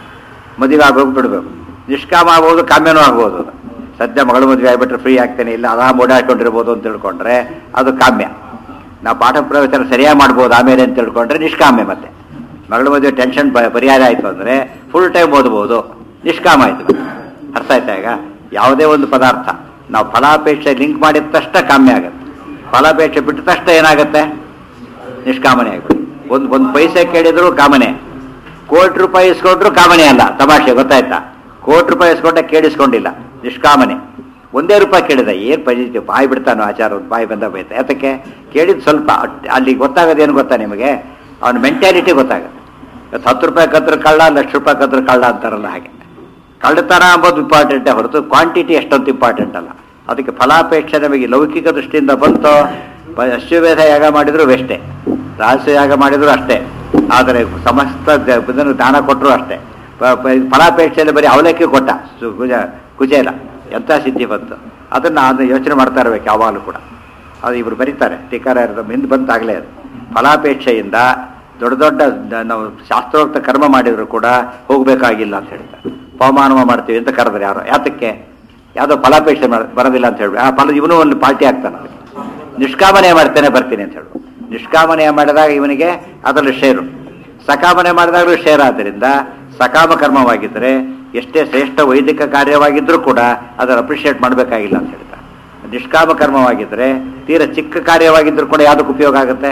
ಮದುವೆ ಆಗೋಗಿ ಬಿಡಬೇಕು ನಿಷ್ಕಾಮ ಆಗ್ಬೋದು ಕಾಮ್ಯನೂ ಆಗ್ಬೋದು ಅದು ಸದ್ಯ ಮಗಳು ಮದುವೆ ಆಗಿಬಿಟ್ರೆ ಫ್ರೀ ಆಗ್ತೇನೆ ಇಲ್ಲ ಆರಾಮ್ ಓಡಾಡ್ಕೊಂಡಿರ್ಬೋದು ಅಂತ ತಿಳ್ಕೊಂಡ್ರೆ ಅದು ಕಾಮ್ಯ ನಾವು ಪಾಠ ಪ್ರವಚನ ಸರಿಯಾಗಿ ಮಾಡ್ಬೋದು ಆಮೇಲೆ ಅಂತ ತಿಳ್ಕೊಂಡ್ರೆ ನಿಷ್ಕಾಮ್ಯ ಮತ್ತೆ ಮಗಳ ಮದುವೆ ಟೆನ್ಷನ್ ಪರಿಹಾರ ಆಯಿತು ಅಂದರೆ ಫುಲ್ ಟೈಮ್ ಓದ್ಬೋದು ನಿಷ್ಕಾಮ ಆಯಿತು ಅರ್ಥ ಆಯ್ತಾ ಈಗ ಯಾವುದೇ ಒಂದು ಪದಾರ್ಥ ನಾವು ಫಲಾಪೇಕ್ಷೆ ಲಿಂಕ್ ಮಾಡಿದ ತಕ್ಷಣ ಕಾಮ್ಯ ಆಗುತ್ತೆ ಫಲಾಪೇಕ್ಷೆ ಬಿಟ್ಟ ತಕ್ಷಣ ಏನಾಗುತ್ತೆ ನಿಷ್ಕಾಮನೆ ಆಗ್ಬಿಡುತ್ತೆ ಒಂದು ಒಂದು ಪೈಸೆ ಕೇಳಿದ್ರು ಕಾಮನೆ ಕೋಟಿ ರೂಪಾಯಿ ಇಸ್ಕೊಂಡ್ರು ಕಾಮನೆ ಅಲ್ಲ ತಮಾಷೆ ಗೊತ್ತಾಯ್ತಾ ಕೋಟಿ ರೂಪಾಯಿ ಇಸ್ಕೊಂಡ ಕೇಳಿಸ್ಕೊಂಡಿಲ್ಲ ನಿಷ್ಕಾಮನೆ ಒಂದೇ ರೂಪಾಯಿ ಕೇಳಿದ ಏನು ಪರಿಸ್ಥಿತಿ ಬಾಯಿ ಬಿಡ್ತಾನೋ ಆಚಾರ ಒಂದು ಬಾಯಿ ಬಂದ ಬೈತ ಯಾತಕ್ಕೆ ಕೇಳಿದ್ ಸ್ವಲ್ಪ ಅಟ್- ಅಲ್ಲಿ ಗೊತ್ತಾಗೋದೇನು ಗೊತ್ತಾ ನಿಮಗೆ ಅವನ ಮೆಂಟ್ಯಾಲಿಟಿ ಗೊತ್ತಾಗುತ್ತೆ ಇವತ್ತು ಹತ್ತು ರೂಪಾಯಿ ಕತ್ರ ಕಳ್ಳ ಲಕ್ಷ ರೂಪಾಯಿ ಕತ್ರ ಕಳ್ಳ ಅಂತಾರಲ್ಲ ಹಾಗೆ ಕಳ್ಳತನ ಅಂಬೋದು ಇಂಪಾರ್ಟೆಂಟೇ ಹೊರತು ಕ್ವಾಂಟಿಟಿ ಎಷ್ಟೊಂದು ಇಂಪಾರ್ಟೆಂಟ್ ಅಲ್ಲ ಅದಕ್ಕೆ ಫಲಾಪೇಕ್ಷೆ ನಮಗೆ ಲೌಕಿಕ ದೃಷ್ಟಿಯಿಂದ ಬಂತು ಪ- ಅಶ್ವಮೇಧ ಯಾಗ ಮಾಡಿದ್ರು ವೆಷ್ಟೇ ರಹಸ್ಯ ಯಾಗ ಮಾಡಿದ್ರು ಅಷ್ಟೇ ಆದರೆ ಸಮಸ್ತ ದ- ಇದನ್ನು ದಾನ ಕೊಟ್ಟರು ಅಷ್ಟೇ ಪ- ಪ- ಫಲಾಪೇಕ್ಷೆಯಲ್ಲಿ ಬರೀ ಅವಲಕ್ಕಿ ಕೊಟ್ಟ ಸು- ಕುಜ ಕುಚೇಲ ಎಂಥ ಸಿದ್ಧಿ ಬಂತು ಅದನ್ನು ಅದನ್ನ ಯೋಚನೆ ಮಾಡ್ತಾ ಇರ್ಬೇಕು ಯಾವಾಗಲೂ ಕೂಡ ಅದು ಇವರು ಬರೀತಾರೆ ಟೀಕಾರ ಹಿಂದೆ ಬಂತಾಗಲೇ ಅದು ಫಲಾಪೇಕ್ಷೆಯಿಂದ ದೊಡ್ಡ ದೊಡ್ಡ ದ- ನಾವು ಶಾಸ್ತ್ರೋಕ್ತ ಕರ್ಮ ಮಾಡಿದ್ರು ಕೂಡ ಹೋಗಬೇಕಾಗಿಲ್ಲ ಅಂತ ಹೇಳ್ತಾರೆ ಪವಮಾನವ ಮಾಡ್ತೀವಿ ಅಂತ ಕರೆದ್ರೆ ಯಾರು ಯಾತಕ್ಕೆ ಯಾವುದೋ ಫಲಾಪೇಕ್ಷೆ ಮಾಡ್- ಬರೋದಿಲ್ಲ ಅಂತ ಹೇಳಿ ಆ ಫಲ ಇವನು ಒಂದು ಪಾರ್ಟಿ ಆಗ್ತಾನೆ ಅದಕ್ಕೆ. ನಿಷ್ಕಾಮನೆ ಮಾಡ್ತೇನೆ ಬರ್ತೀನಿ ಅಂತ ಹೇಳು ನಿಷ್ಕಾಮನೆ ಮಾಡಿದಾಗ ಇವನಿಗೆ ಅದರಲ್ಲಿ ಶೇರು ಸಕಾಮನೆ ಮಾಡಿದಾಗಲೂ ಶೇರ್ ಆದ್ದರಿಂದ ಸಕಾಮ ಕರ್ಮವಾಗಿದ್ದರೆ ಎಷ್ಟೇ ಶ್ರೇಷ್ಠ ವೈದಿಕ ಕಾರ್ಯವಾಗಿದ್ದರೂ ಕೂಡ ಅದನ್ನು ಅಪ್ರಿಷಿಯೇಟ್ ಮಾಡಬೇಕಾಗಿಲ್ಲ ಅಂತ ಹೇಳ್ತಾರೆ ನಿಷ್ಕಾಮ ಕರ್ಮವಾಗಿದ್ದರೆ ತೀರ ಚಿಕ್ಕ ಕಾರ್ಯವಾಗಿದ್ದರೂ ಕೂಡ ಯಾವುದಕ್ಕೆ ಉಪಯೋಗ ಆಗುತ್ತೆ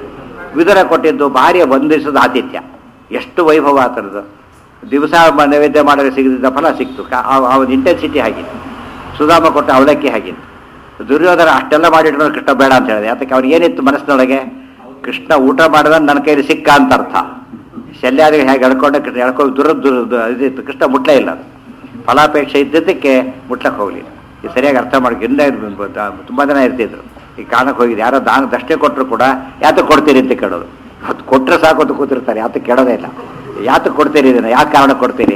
ವಿದುರ ಕೊಟ್ಟಿದ್ದು ಭಾರ್ಯ ಬಂಧಿಸಿದ ಆತಿಥ್ಯ ಎಷ್ಟು ವೈಭವ ಆ ಥರದ್ದು ದಿವಸ ಮ- ನೈವೇದ್ಯ ಮಾಡಿದ್ರೆ ಸಿಗದಿದ್ದ ಫಲ ಸಿಕ್ತು ಕ- ಆ ಆ ಒಂದು ಇಂಟೆನ್ಸಿಟಿ ಆಗಿದೆ ಸುಧಾಮ ಕೊಟ್ಟ ಅವಲಕ್ಕಿ ಹಾಗಿತ್ತು ದುರ್ಯೋಧನ ಅಷ್ಟೆಲ್ಲ ಮಾಡಿಟ್ಟು ಕೃಷ್ಣ ಬೇಡ ಅಂತ ಹೇಳಿದೆ ಯಾತಕ್ಕೆ ಅವ್ರಿಗೆ ಏನಿತ್ತು ಮನಸ್ಸಿನೊಳಗೆ ಕೃಷ್ಣ ಊಟ ಮಾಡಿದ ನನ್ನ ಕೈಲಿ ಸಿಕ್ಕ ಅಂತ ಅರ್ಥ ಶಲ್ಯಾದಿಗೆ ಹೇಗೆ ಎಳ್ಕೊಂಡೆ ಕೃಷ್ಣ ಎಳ್ಕೊಂಡು ದುರ ದುರ- ದು- ಇದಿತ್ತು ಕೃಷ್ಣ ಮುಟ್ಲೇ ಇಲ್ಲ ಅದು ಫಲಾಪೇಕ್ಷೆ ಇದ್ದದಕ್ಕೆ ಮುಟ್ಲಕ್ಕೆ ಹೋಗಲಿಲ್ಲ ಇದು ಸರಿಯಾಗಿ ಅರ್ಥ ಮಾಡಿ ಹಿಂದೆ ತುಂಬ ಜನ ಇರ್ತಿದ್ರು ಈ ಕಾರಣಕ್ಕೆ ಹೋಗಿದ್ದು ಯಾರೋ ದಾನ ದಕ್ಷಿಣೆ ಕೊಟ್ಟರು ಕೂಡ ಯಾತಕ್ಕೆ ಕೊಡ್ತೀರಿ ಅಂತ ಕೇಳೋದು ಅದು ಕೊಟ್ಟರೆ ಸಾಕು ಅಂತ ಕೂತಿರ್ತಾರೆ ಯಾತಕ್ಕೆ ಕೇಳೋದೇ ಇಲ್ಲ ಯಾತಕ್ಕೆ ಕೊಡ್ತೀರಿ ಇದನ್ನು ಯಾಕೆ ಕಾರಣ ಕೊಡ್ತೀರಿ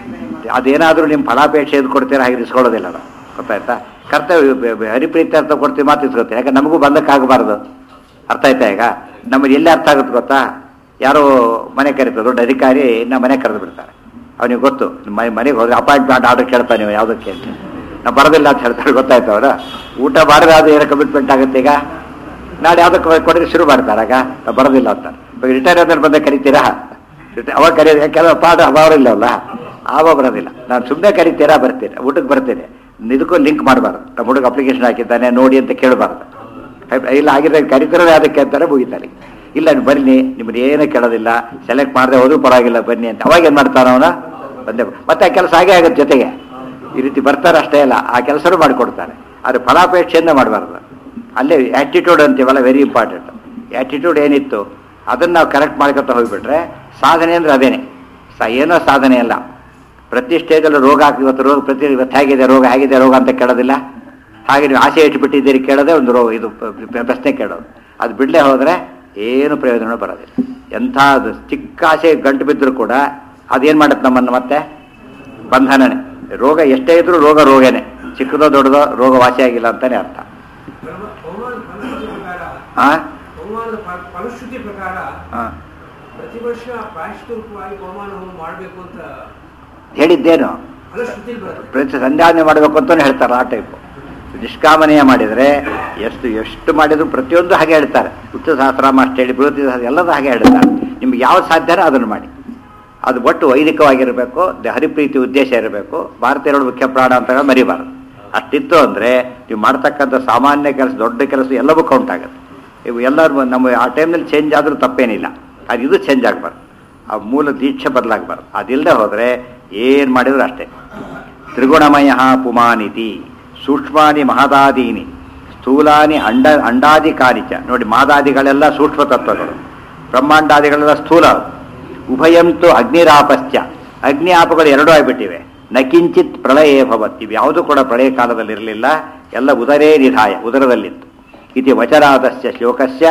ಅದೇನಾದರೂ ನಿಮ್ಮ ಫಲಾಪೇಕ್ಷೆ ಇದು ಕೊಡ್ತೀರಾ ಹಾಗೆ ಇಸ್ಕೊಳ್ಳೋದಿಲ್ಲ ನಾವು ಗೊತ್ತಾಯ್ತಾ ಕರ್ತವ್ಯ ಬ- ಬ- ಹರಿಪ್ರೀತಿ ಅರ್ಥ ಕೊಡ್ತೀವಿ ಮಾತು ಇಸ್ಕೊತೀವಿ ಯಾಕೆ ನಮಗೂ ಬಂದಕ್ಕಾಗಬಾರ್ದು ಅರ್ಥ ಆಯ್ತಾ ಈಗ ನಮಗೆ ಎಲ್ಲಿ ಅರ್ಥ ಆಗುತ್ತೆ ಗೊತ್ತಾ ಯಾರೋ ಮನೆ ಕರೀತಾರೆ ದೊಡ್ಡ ಅಧಿಕಾರಿ ನಮ್ಮ ಮನೆ ಕರೆದು ಬಿಡ್ತಾರೆ ಅವನಿಗೆ ಗೊತ್ತು ಮ- ಮನೆಗೆ ಹೋದ್ರೆ ಅಪಾಯಿಂಟ್ಮೆಂಟ್ ಆರ್ಡರ್ ಕೇಳ್ತಾನೆ ನೀವು ಯಾವುದಕ್ಕೆ ಅಂತ ನಾವು ಬರೋದಿಲ್ಲ ಅಂತ ಹೇಳ್ತಾರೆ ಗೊತ್ತಾಯ್ತು ಅವರ ಊಟ ಮಾಡಿದ್ರೆ ಅದು ಏನೋ ಕಮಿಟ್ಮೆಂಟ್ ಆಗುತ್ತೆ ಈಗ ನಾಳೆ ಯಾವುದಕ್ಕೆ ಕೊಡೋಕೆ ಶುರು ಮಾಡ್ತಾರೆ ಆಗ ನಾವು ಬರೋದಿಲ್ಲ ಅಂತ ಇವಾಗ ರಿಟೈರ್ ಆದ್ಮೇಲೆ ಬಂದ ಕರಿತೀರಾ ರಿಟೈ- ಅವಾಗ ಕರೆಯೋದು ಕೆಲವು ಪಾಠ ಅಭಾವ ಇಲ್ಲವಲ್ಲ ಆವಾಗ ಬರೋದಿಲ್ಲ ನಾನು ಸುಮ್ಮನೆ ಕರಿತೀರಾ ಬರ್ತೀನಿ ಊಟಕ್ಕೆ ಬರ್ತೀನಿ ಇದಕ್ಕೂ ಲಿಂಕ್ ಮಾಡಬಾರ್ದು ನಮ್ಮ ಹುಡುಗ ಅಪ್ಲಿಕೇಶನ್ ಹಾಕಿದ್ದಾನೆ ನೋಡಿ ಅಂತ ಕೇಳಬಾರ್ದು ಇಲ್ಲ ಆಗಿದ್ರೆ ಕರಿತಿರೋದೇ ಅದಕ್ಕೆ ಅಂತಾರೆ ಮುಗಿತಾರೆ ಇಲ್ಲ ನೀವು ಬನ್ನಿ ನಿಮ್ಮನ್ನ ಏನೂ ಕೇಳೋದಿಲ್ಲ ಸೆಲೆಕ್ಟ್ ಮಾಡದೆ ಹೋದ್ರೂ ಪರವಾಗಿಲ್ಲ ಬನ್ನಿ ಅಂತ ಅವಾಗ ಏನು ಮಾಡ್ತಾನ ಅವನ ಬಂದೆ ಮತ್ತೆ ಆ ಕೆಲಸ ಹಾಗೆ ಆಗುತ್ತೆ ಜೊತೆಗೆ ಈ ರೀತಿ ಬರ್ತಾರೆ ಅಷ್ಟೇ ಅಲ್ಲ ಆ ಕೆಲಸನೂ ಮಾಡಿಕೊಡ್ತಾರೆ ಆದರೆ ಫಲಾಪೇಕ್ಷೆಯಿಂದ ಮಾಡಬಾರ್ದು ಅಲ್ಲೇ ಆ್ಯಟಿಟ್ಯೂಡ್ ಅಂತೀವಲ್ಲ ವೆರಿ ಇಂಪಾರ್ಟೆಂಟ್ ಆ್ಯಟಿಟ್ಯೂಡ್ ಏನಿತ್ತು ಅದನ್ನು ನಾವು ಕರೆಕ್ಟ್ ಮಾಡ್ಕೊತ ಹೋಗ್ಬಿಟ್ರೆ ಸಾಧನೆ ಅಂದರೆ ಅದೇನೆ ಸ ಏನೋ ಸಾಧನೆ ಅಲ್ಲ ಪ್ರತಿ ಸ್ಟೇಜಲ್ಲೂ ರೋಗ ಹಾಕಿ ಇವತ್ತು ರೋಗ ಪ್ರತಿ ಇವತ್ತು ಹೇಗಿದೆ ರೋಗ ಹೇಗಿದೆ ರೋಗ ಅಂತ ಕೇಳೋದಿಲ್ಲ ಹಾಗೆ ನೀವು ಆಸೆ ಇಟ್ಬಿಟ್ಟಿದ್ದೀರಿ ಕೇಳೋದೇ ಒಂದು ರೋಗ ಇದು ಪ- ಪ- ಪ್ರಶ್ನೆ ಕೇಳೋದು ಅದು ಬಿಡಲೇ ಹೋದರೆ ಏನು ಪ್ರಯೋಜನ ಬರೋದಿಲ್ಲ ಎಂಥ ಅದು ಚಿಕ್ಕ ಆಸೆ ಗಂಟು ಬಿದ್ದರೂ ಕೂಡ ಅದೇನು ಮಾಡುತ್ತೆ ನಮ್ಮನ್ನು ಮತ್ತೆ ಬಂಧನನೇ ರೋಗ ಎಷ್ಟೇ ಇದ್ರೂ ರೋಗ ರೋಗನೇ ಚಿಕ್ಕದೋ ದೊಡ್ಡದೋ ರೋಗ ವಾಸಿಯಾಗಿಲ್ಲ ಅಂತಾನೆ ಅರ್ಥ ಪವಮಾನದ ಫಲಶ್ರುತಿ ಪ್ರಕಾರ ಆ ಪವಮಾನದ ಫಲ- ಫಲಶ್ರುತಿ ಪ್ರಕಾರ ಆ. ಪ್ರತಿ ವರ್ಷ ಪ್ರಾಯಶ್ಚಿತ್ತವಾಗಿ ಪವಮಾನ ಹೋಮ ಮಾಡಬೇಕು ಅಂತ ಹೇಳಿದ್ದೇನು ಫಲಶ್ರುತಿ ಬರುತ್ತೆ ಪ್ರತಿ ಸಂಧ್ಯಾವನೆ ಮಾಡಬೇಕು ಅಂತಲೂ ಹೇಳ್ತಾರೆ ಆ ಟೈಪು ನಿಷ್ಕಾಮನೆಯ ಮಾಡಿದರೆ ಎಷ್ಟು ಎಷ್ಟು ಮಾಡಿದ್ರು ಪ್ರತಿಯೊಂದು ಹಾಗೆ ಹೇಳ್ತಾರೆ ಉಚ್ಚ ಸಹಸ್ರಾಮ ಅಷ್ಟು ಹೇಳಿ ಬೃಹತಿ ಸಹಸ್ರ ಎಲ್ಲದೂ ಹಾಗೆ ಹೇಳ್ತಾರೆ ನಿಮ್ಗೆ ಯಾವ್ದು ಸಾಧ್ಯನೋ ಅದನ್ನು ಮಾಡಿ ಅದು ಒಟ್ಟು ವೈದಿಕವಾಗಿರಬೇಕು ದ- ಹರಿಪ್ರೀತಿ ಉದ್ದೇಶ ಇರಬೇಕು ಭಾರತೀಯರು ಮುಖ್ಯ ಪ್ರಾಣ ಅಂತ ಮರಿಬಾರ್ದು ಅಷ್ಟಿತ್ತು ಅಂದರೆ ನೀವು ಮಾಡ್ತಕ್ಕಂಥ ಸಾಮಾನ್ಯ ಕೆಲಸ ದೊಡ್ಡ ಕೆಲಸ ಎಲ್ಲವೂ ಕೌಂಟ್ ಆಗುತ್ತೆ ಇವು ಎಲ್ಲರೂ ನಮ್ಮ ಆ ಟೈಮ್ನಲ್ಲಿ ಚೇಂಜ್ ಆದರೂ ತಪ್ಪೇನಿಲ್ಲ ಅದು ಇದು ಚೇಂಜ್ ಆಗಬಾರ್ದು ಆ ಮೂಲ ದೀಕ್ಷೆ ಬದಲಾಗಬಾರ್ದು ಅದಿಲ್ಲದೆ ಹೋದರೆ ಏನು ಮಾಡಿದ್ರು ಅಷ್ಟೇ ತ್ರಿಗುಣಮಯ ಪುಮಾನಿತಿ ಸೂಕ್ಷ್ಮಾನಿ ಮಹದಾದೀನಿ ಸ್ಥೂಲಾನಿ ಅಂಡ ಅಂಡಾದಿ ಕಾನಿಚ ನೋಡಿ ಮಾದಾದಿಗಳೆಲ್ಲ ಸೂಕ್ಷ್ಮ ತತ್ವಗಳು ಬ್ರಹ್ಮಾಂಡಾದಿಗಳೆಲ್ಲ ಸ್ಥೂಲ ಉಭಯಂತು ಅಗ್ನಿರಾಪಶ್ಚ ಅಗ್ನಿ ಆಪಗಳು ಎರಡೂ ಆಗಿಬಿಟ್ಟಿವೆ ನಕಿಂಚಿತ್ ಪ್ರಳಯೇ ಭವತ್ ಇವು ಯಾವುದೂ ಕೂಡ ಪ್ರಳಯ ಕಾಲದಲ್ಲಿರಲಿಲ್ಲ ಎಲ್ಲ ಉದರೇ ನಿಧಾಯ ಉದರದಲ್ಲಿತ್ತು ಇತಿ ವಚರಾದಸ್ಯ ಶ್ಲೋಕಸ್ಯ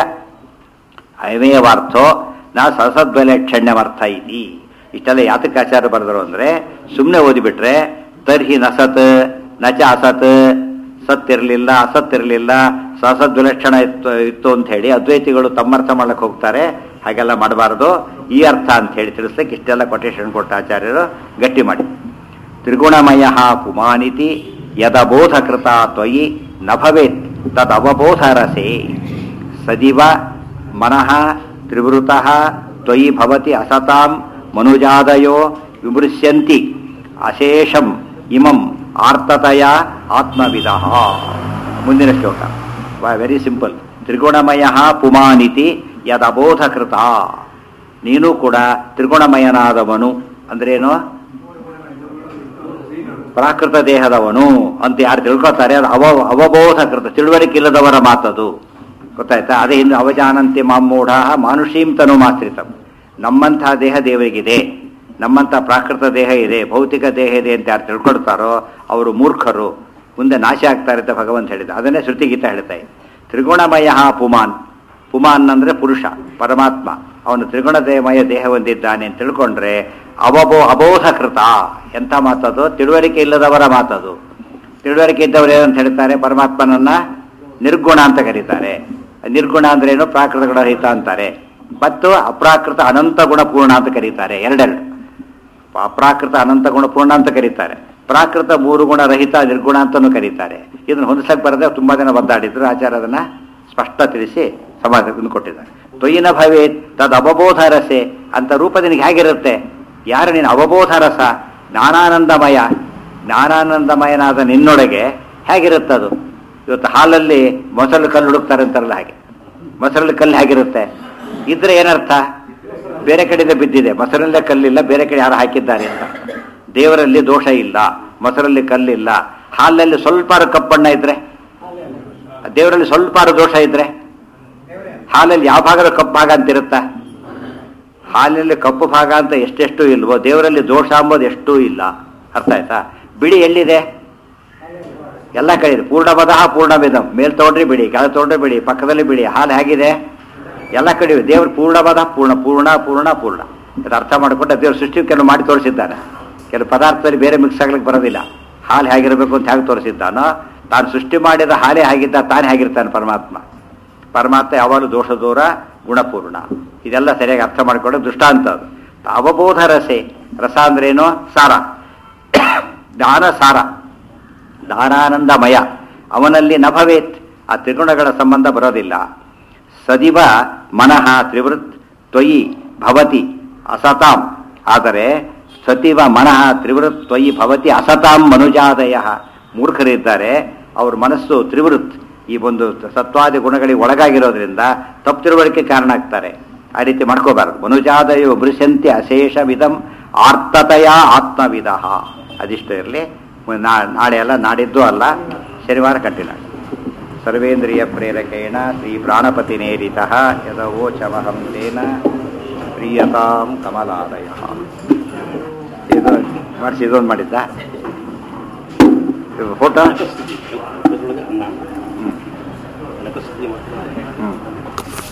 ಅಯಮೇವಾರ್ಥೋ ನಾ ಸಸದ್ವಲಕ್ಷಣ್ಯವರ್ಥ ಇತಿ ಇಷ್ಟೆಲ್ಲ ಯಾತಕ್ಕೆ ಆಚಾರ ಬರೆದರು ಅಂದರೆ ಸುಮ್ಮನೆ ಓದಿಬಿಟ್ರೆ ತರ್ಹಿ ನಸತ್ ನಚ ಅಸತ್ ಸತ್ ಇರಲಿಲ್ಲ ಅಸತ್ ಇರಲಿಲ್ಲ ಸಸದ್ವಿಲಕ್ಷಣ ಇತ್ತು ಇತ್ತು ಅಂತ ಹೇಳಿ ಅದ್ವೈತಿಗಳು ತಮ್ಮರ್ಥ ಮಾಡಕ್ಕೆ ಹೋಗ್ತಾರೆ ಹಾಗೆಲ್ಲ ಮಾಡಬಾರದು ಈ ಅರ್ಥ ಅಂತ ಹೇಳಿ ತಿಳಿಸ್ಲಿಕ್ಕೆ ಇಷ್ಟೆಲ್ಲ ಕೊಟೇಶನ್ ಕೊಟ್ಟ ಆಚಾರ್ಯರು ಗಟ್ಟಿ ಮಾಡಿ ತ್ರಿಗುಣಮಯ ಪುಮಾನಿತಿ ಯದಬೋಧಕೃತ ತ್ವಯಿ ನ ಭವೇತ್ ತದವಬೋಧರಸೆ ಸದಿವ ಮನಃ ತ್ರಿವೃತಃ ತ್ವಯಿ ಭವತಿ ಅಸತಾಂ ಮನುಜಾದಯೋ ವಿಮೃಶ್ಯಂತಿ ಅಶೇಷಂ ಇಮಂ ಆರ್ತತಯ ಆತ್ಮವಿದ ಮುಂದಿನ ಶ್ಲೋಕ ವೆರಿ ಸಿಂಪಲ್ ತ್ರಿಗುಣಮಯ ಪುಮಾನಿತಿ ಯದಬೋಧಕೃತ ನೀನು ಕೂಡ ತ್ರಿಗುಣಮಯನಾದವನು ಅಂದ್ರೇನು ಪ್ರಾಕೃತ ದೇಹದವನು ಅಂತ ಯಾರು ತಿಳ್ಕೊತಾರೆ ಅದು ಅವ ಅವಬೋಧಕೃತ ತಿಳುವಳಿಕೆ ಇಲ್ಲದವರ ಮಾತದು ಗೊತ್ತಾಯ್ತಾ ಅದೇ ಇನ್ನು ಅವಜಾನಂತೆ ಮಾಮೂಢ ಮಾನುಷೀಂ ತನು ಮಾಶ್ರಿತಂ ನಮ್ಮಂತಹ ದೇಹ ದೇವರಿಗಿದೆ ನಮ್ಮಂತಹ ಪ್ರಾಕೃತ ದೇಹ ಇದೆ ಭೌತಿಕ ದೇಹ ಇದೆ ಅಂತ ಯಾರು ತಿಳ್ಕೊಳ್ತಾರೋ ಅವರು ಮೂರ್ಖರು ಮುಂದೆ ನಾಶ ಆಗ್ತಾರೆ ಅಂತ ಭಗವಂತ ಹೇಳಿದ ಅದನ್ನೇ ಶ್ರುತಿಗೀತ ಹೇಳ್ತಾ ಇದೆ ತ್ರಿಗುಣಮಯ ಪುಮಾನ್ ಪುಮಾನ್ ಅಂದ್ರೆ ಪುರುಷ ಪರಮಾತ್ಮ ಅವನು ತ್ರಿಗುಣದೇಮಯ ದೇಹ ಹೊಂದಿದ್ದಾನೆ ಅಂತ ತಿಳ್ಕೊಂಡ್ರೆ ಅವಬೋ ಅಬೋಧಕೃತ ಎಂಥ ಮಾತದು ತಿಳುವಳಿಕೆ ಇಲ್ಲದವರ ಮಾತದು ತಿಳುವಳಿಕೆ ಇದ್ದವರು ಏನಂತ ಹೇಳ್ತಾರೆ ಪರಮಾತ್ಮನನ್ನ ನಿರ್ಗುಣ ಅಂತ ಕರೀತಾರೆ ನಿರ್ಗುಣ ಅಂದ್ರೆ ಏನು ಪ್ರಾಕೃತ ಗುಣರಹಿತ ಅಂತಾರೆ ಮತ್ತು ಅಪ್ರಾಕೃತ ಅನಂತ ಗುಣ ಪೂರ್ಣ ಅಂತ ಕರೀತಾರೆ ಎರಡೆರಡು ಅಪ್ರಾಕೃತ ಅನಂತ ಗುಣ ಪೂರ್ಣ ಅಂತ ಕರೀತಾರೆ ಪ್ರಾಕೃತ ಮೂರು ಗುಣ ರಹಿತ ನಿರ್ಗುಣ ಅಂತಲೂ ಕರೀತಾರೆ ಇದನ್ನು ಹೊಂದಿಸಕ್ಕೆ ಬರದೆ ತುಂಬಾ ಜನ ಒದ್ದಾಡಿದ್ರು ಆಚಾರ ಅದನ್ನ ಸ್ಪಷ್ಟ ತಿಳಿಸಿ ಸಮಾಜವನ್ನು ಕೊಟ್ಟಿದ್ದಾರೆ ತೊಯ್ಯಿನ ಭವೇತ್ ತದ್ ಅವಬೋಧ ರಸೆ ಅಂತ ರೂಪ ನಿನಗೆ ಹೇಗಿರುತ್ತೆ ಯಾರು ನೀನು ಅವಬೋಧ ರಸ ಜ್ಞಾನಾನಂದಮಯ ಜ್ಞಾನಾನಂದಮಯನಾದ ನಿನ್ನೊಳಗೆ ಹೇಗಿರುತ್ತದು ಇವತ್ತು ಹಾಲಲ್ಲಿ ಮೊಸರು ಕಲ್ಲು ಹುಡುಕ್ತಾರೆ ಅಂತಾರಲ್ಲ ಹಾಗೆ ಮೊಸರಲ್ಲಿ ಕಲ್ಲು ಹೇಗಿರುತ್ತೆ ಇದ್ರೆ ಏನರ್ಥ ಬೇರೆ ಕಡೆಯಿಂದ ಬಿದ್ದಿದೆ ಮೊಸರಲ್ಲೇ ಕಲ್ಲಿಲ್ಲ ಬೇರೆ ಕಡೆ ಯಾರು ಹಾಕಿದ್ದಾರೆ ಅಂತ ದೇವರಲ್ಲಿ ದೋಷ ಇಲ್ಲ ಮೊಸರಲ್ಲಿ ಕಲ್ಲಿಲ್ಲ ಹಾಲಲ್ಲಿ ಸ್ವಲ್ಪ ಕಪ್ಪಣ್ಣ ಇದ್ರೆ ದೇವರಲ್ಲಿ ಸ್ವಲ್ಪ ದೋಷ ಇದ್ರೆ ಹಾಲಲ್ಲಿ ಯಾವ ಭಾಗದ ಕಪ್ಪು ಭಾಗ ಅಂತ ಇರುತ್ತಾ ಹಾಲಿನಲ್ಲಿ ಕಪ್ಪು ಭಾಗ ಅಂತ ಎಷ್ಟೆಷ್ಟು ಇಲ್ವೋ ದೇವರಲ್ಲಿ ದೋಷ ಅಂಬೋದು ಎಷ್ಟೂ ಇಲ್ಲ ಅರ್ಥ ಆಯ್ತಾ ಬಿಳಿ ಎಲ್ಲಿದೆ ಎಲ್ಲ ಕಡೆ ಇದೆ ಪೂರ್ಣಪದಃ ಪೂರ್ಣವಿದಂ ಮೇಲ್ ತಗೊಂಡ್ರೆ ಬಿಡಿ ಕೆಳ ತಗೊಂಡ್ರೆ ಬಿಡಿ ಪಕ್ಕದಲ್ಲಿ ಬಿಡಿ ಹಾಲು ಹೇಗಿದೆ ಎಲ್ಲ ಕಡೆ ಇದೆ. ದೇವರು ಪೂರ್ಣಪದ ಪೂರ್ಣ ಪೂರ್ಣ ಪೂರ್ಣ ಪೂರ್ಣ ಇದು ಅರ್ಥ ಮಾಡಿಕೊಂಡ್ರೆ ದೇವರು ಸೃಷ್ಟಿ ಕೆಲವು ಮಾಡಿ ತೋರಿಸಿದ್ದಾನೆ ಕೆಲವು ಪದಾರ್ಥದಲ್ಲಿ ಬೇರೆ ಮಿಕ್ಸ್ ಆಗ್ಲಿಕ್ಕೆ ಬರೋದಿಲ್ಲ ಹಾಲು ಹೇಗಿರಬೇಕು ಅಂತ ಹೇಗೆ ತೋರಿಸಿದ್ದಾನೋ ತಾನು ಸೃಷ್ಟಿ ಮಾಡಿದ ಹಾಲೇ ಆಗಿದ್ದ ತಾನೇ ಆಗಿರ್ತಾನೆ ಪರಮಾತ್ಮ ಪರಮಾತ್ಮ ಯಾವಾಗಲೂ ದೋಷ ದೂರ ಗುಣಪೂರ್ಣ ಇದೆಲ್ಲ ಸರಿಯಾಗಿ ಅರ್ಥ ಮಾಡಿಕೊಂಡು ದೃಷ್ಟಾಂತ ಅದು ಅವಬೋಧ ರಸೆ ರಸ ಅಂದ್ರೇನು ಸಾರ ಜ್ಞಾನ ಸಾರ ದಾನಾನಂದಮಯ ಅವನಲ್ಲಿ ನ ಭವೇತ್ ಆ ತ್ರಿಗುಣಗಳ ಸಂಬಂಧ ಬರೋದಿಲ್ಲ ಸದಿವ ಮನಃ ತ್ರಿವೃತ್ ತ್ವಯಿ ಭವತಿ ಅಸತಾಂ ಆದರೆ ಸತಿವ ಮನಃ ತ್ರಿವೃತ್ ತ್ವಯಿ ಭವತಿ ಅಸತಾಂ ಮನುಜಾದಯ ಮೂರ್ಖರಿದ್ದಾರೆ ಅವ್ರ ಮನಸ್ಸು ತ್ರಿವೃತ್ ಈ ಒಂದು ಸತ್ವಾದಿ ಗುಣಗಳಿಗೆ ಒಳಗಾಗಿರೋದ್ರಿಂದ ತಪ್ಪು ತಿಳುವಳಿಕೆ ಕಾರಣ ಆಗ್ತಾರೆ ಆ ರೀತಿ ಮಾಡ್ಕೋಬಾರದು ಮನುಜಾದಯೋ ಬೃಶಂತಿ ಅಶೇಷವಿದಂ ಆರ್ತತೆಯ ಆತ್ಮವಿದ ಅದಿಷ್ಟು ಇರಲಿ ನಾಳೆ ಅಲ್ಲ ನಾಡಿದ್ದು ಅಲ್ಲ ಶನಿವಾರ ಕಂಟಿನ್ಯೂ ಸರ್ವೇಂದ್ರಿಯ ಪ್ರೇರಕೇಣ ಶ್ರೀ ಪ್ರಾಣಪತಿ ನೇರಿತ ಯದವೋಚಮಹಂ ತೇನ ಪ್ರಿಯತಾಂ ಕಮಲಾಲಯ ಇದು ಮಾಡಿಸಿ ಇದೊಂದು ಮಾಡಿದ್ದ ಇದು ಫೋಟೋ ಹ್ಞೂ ಹ್ಞೂ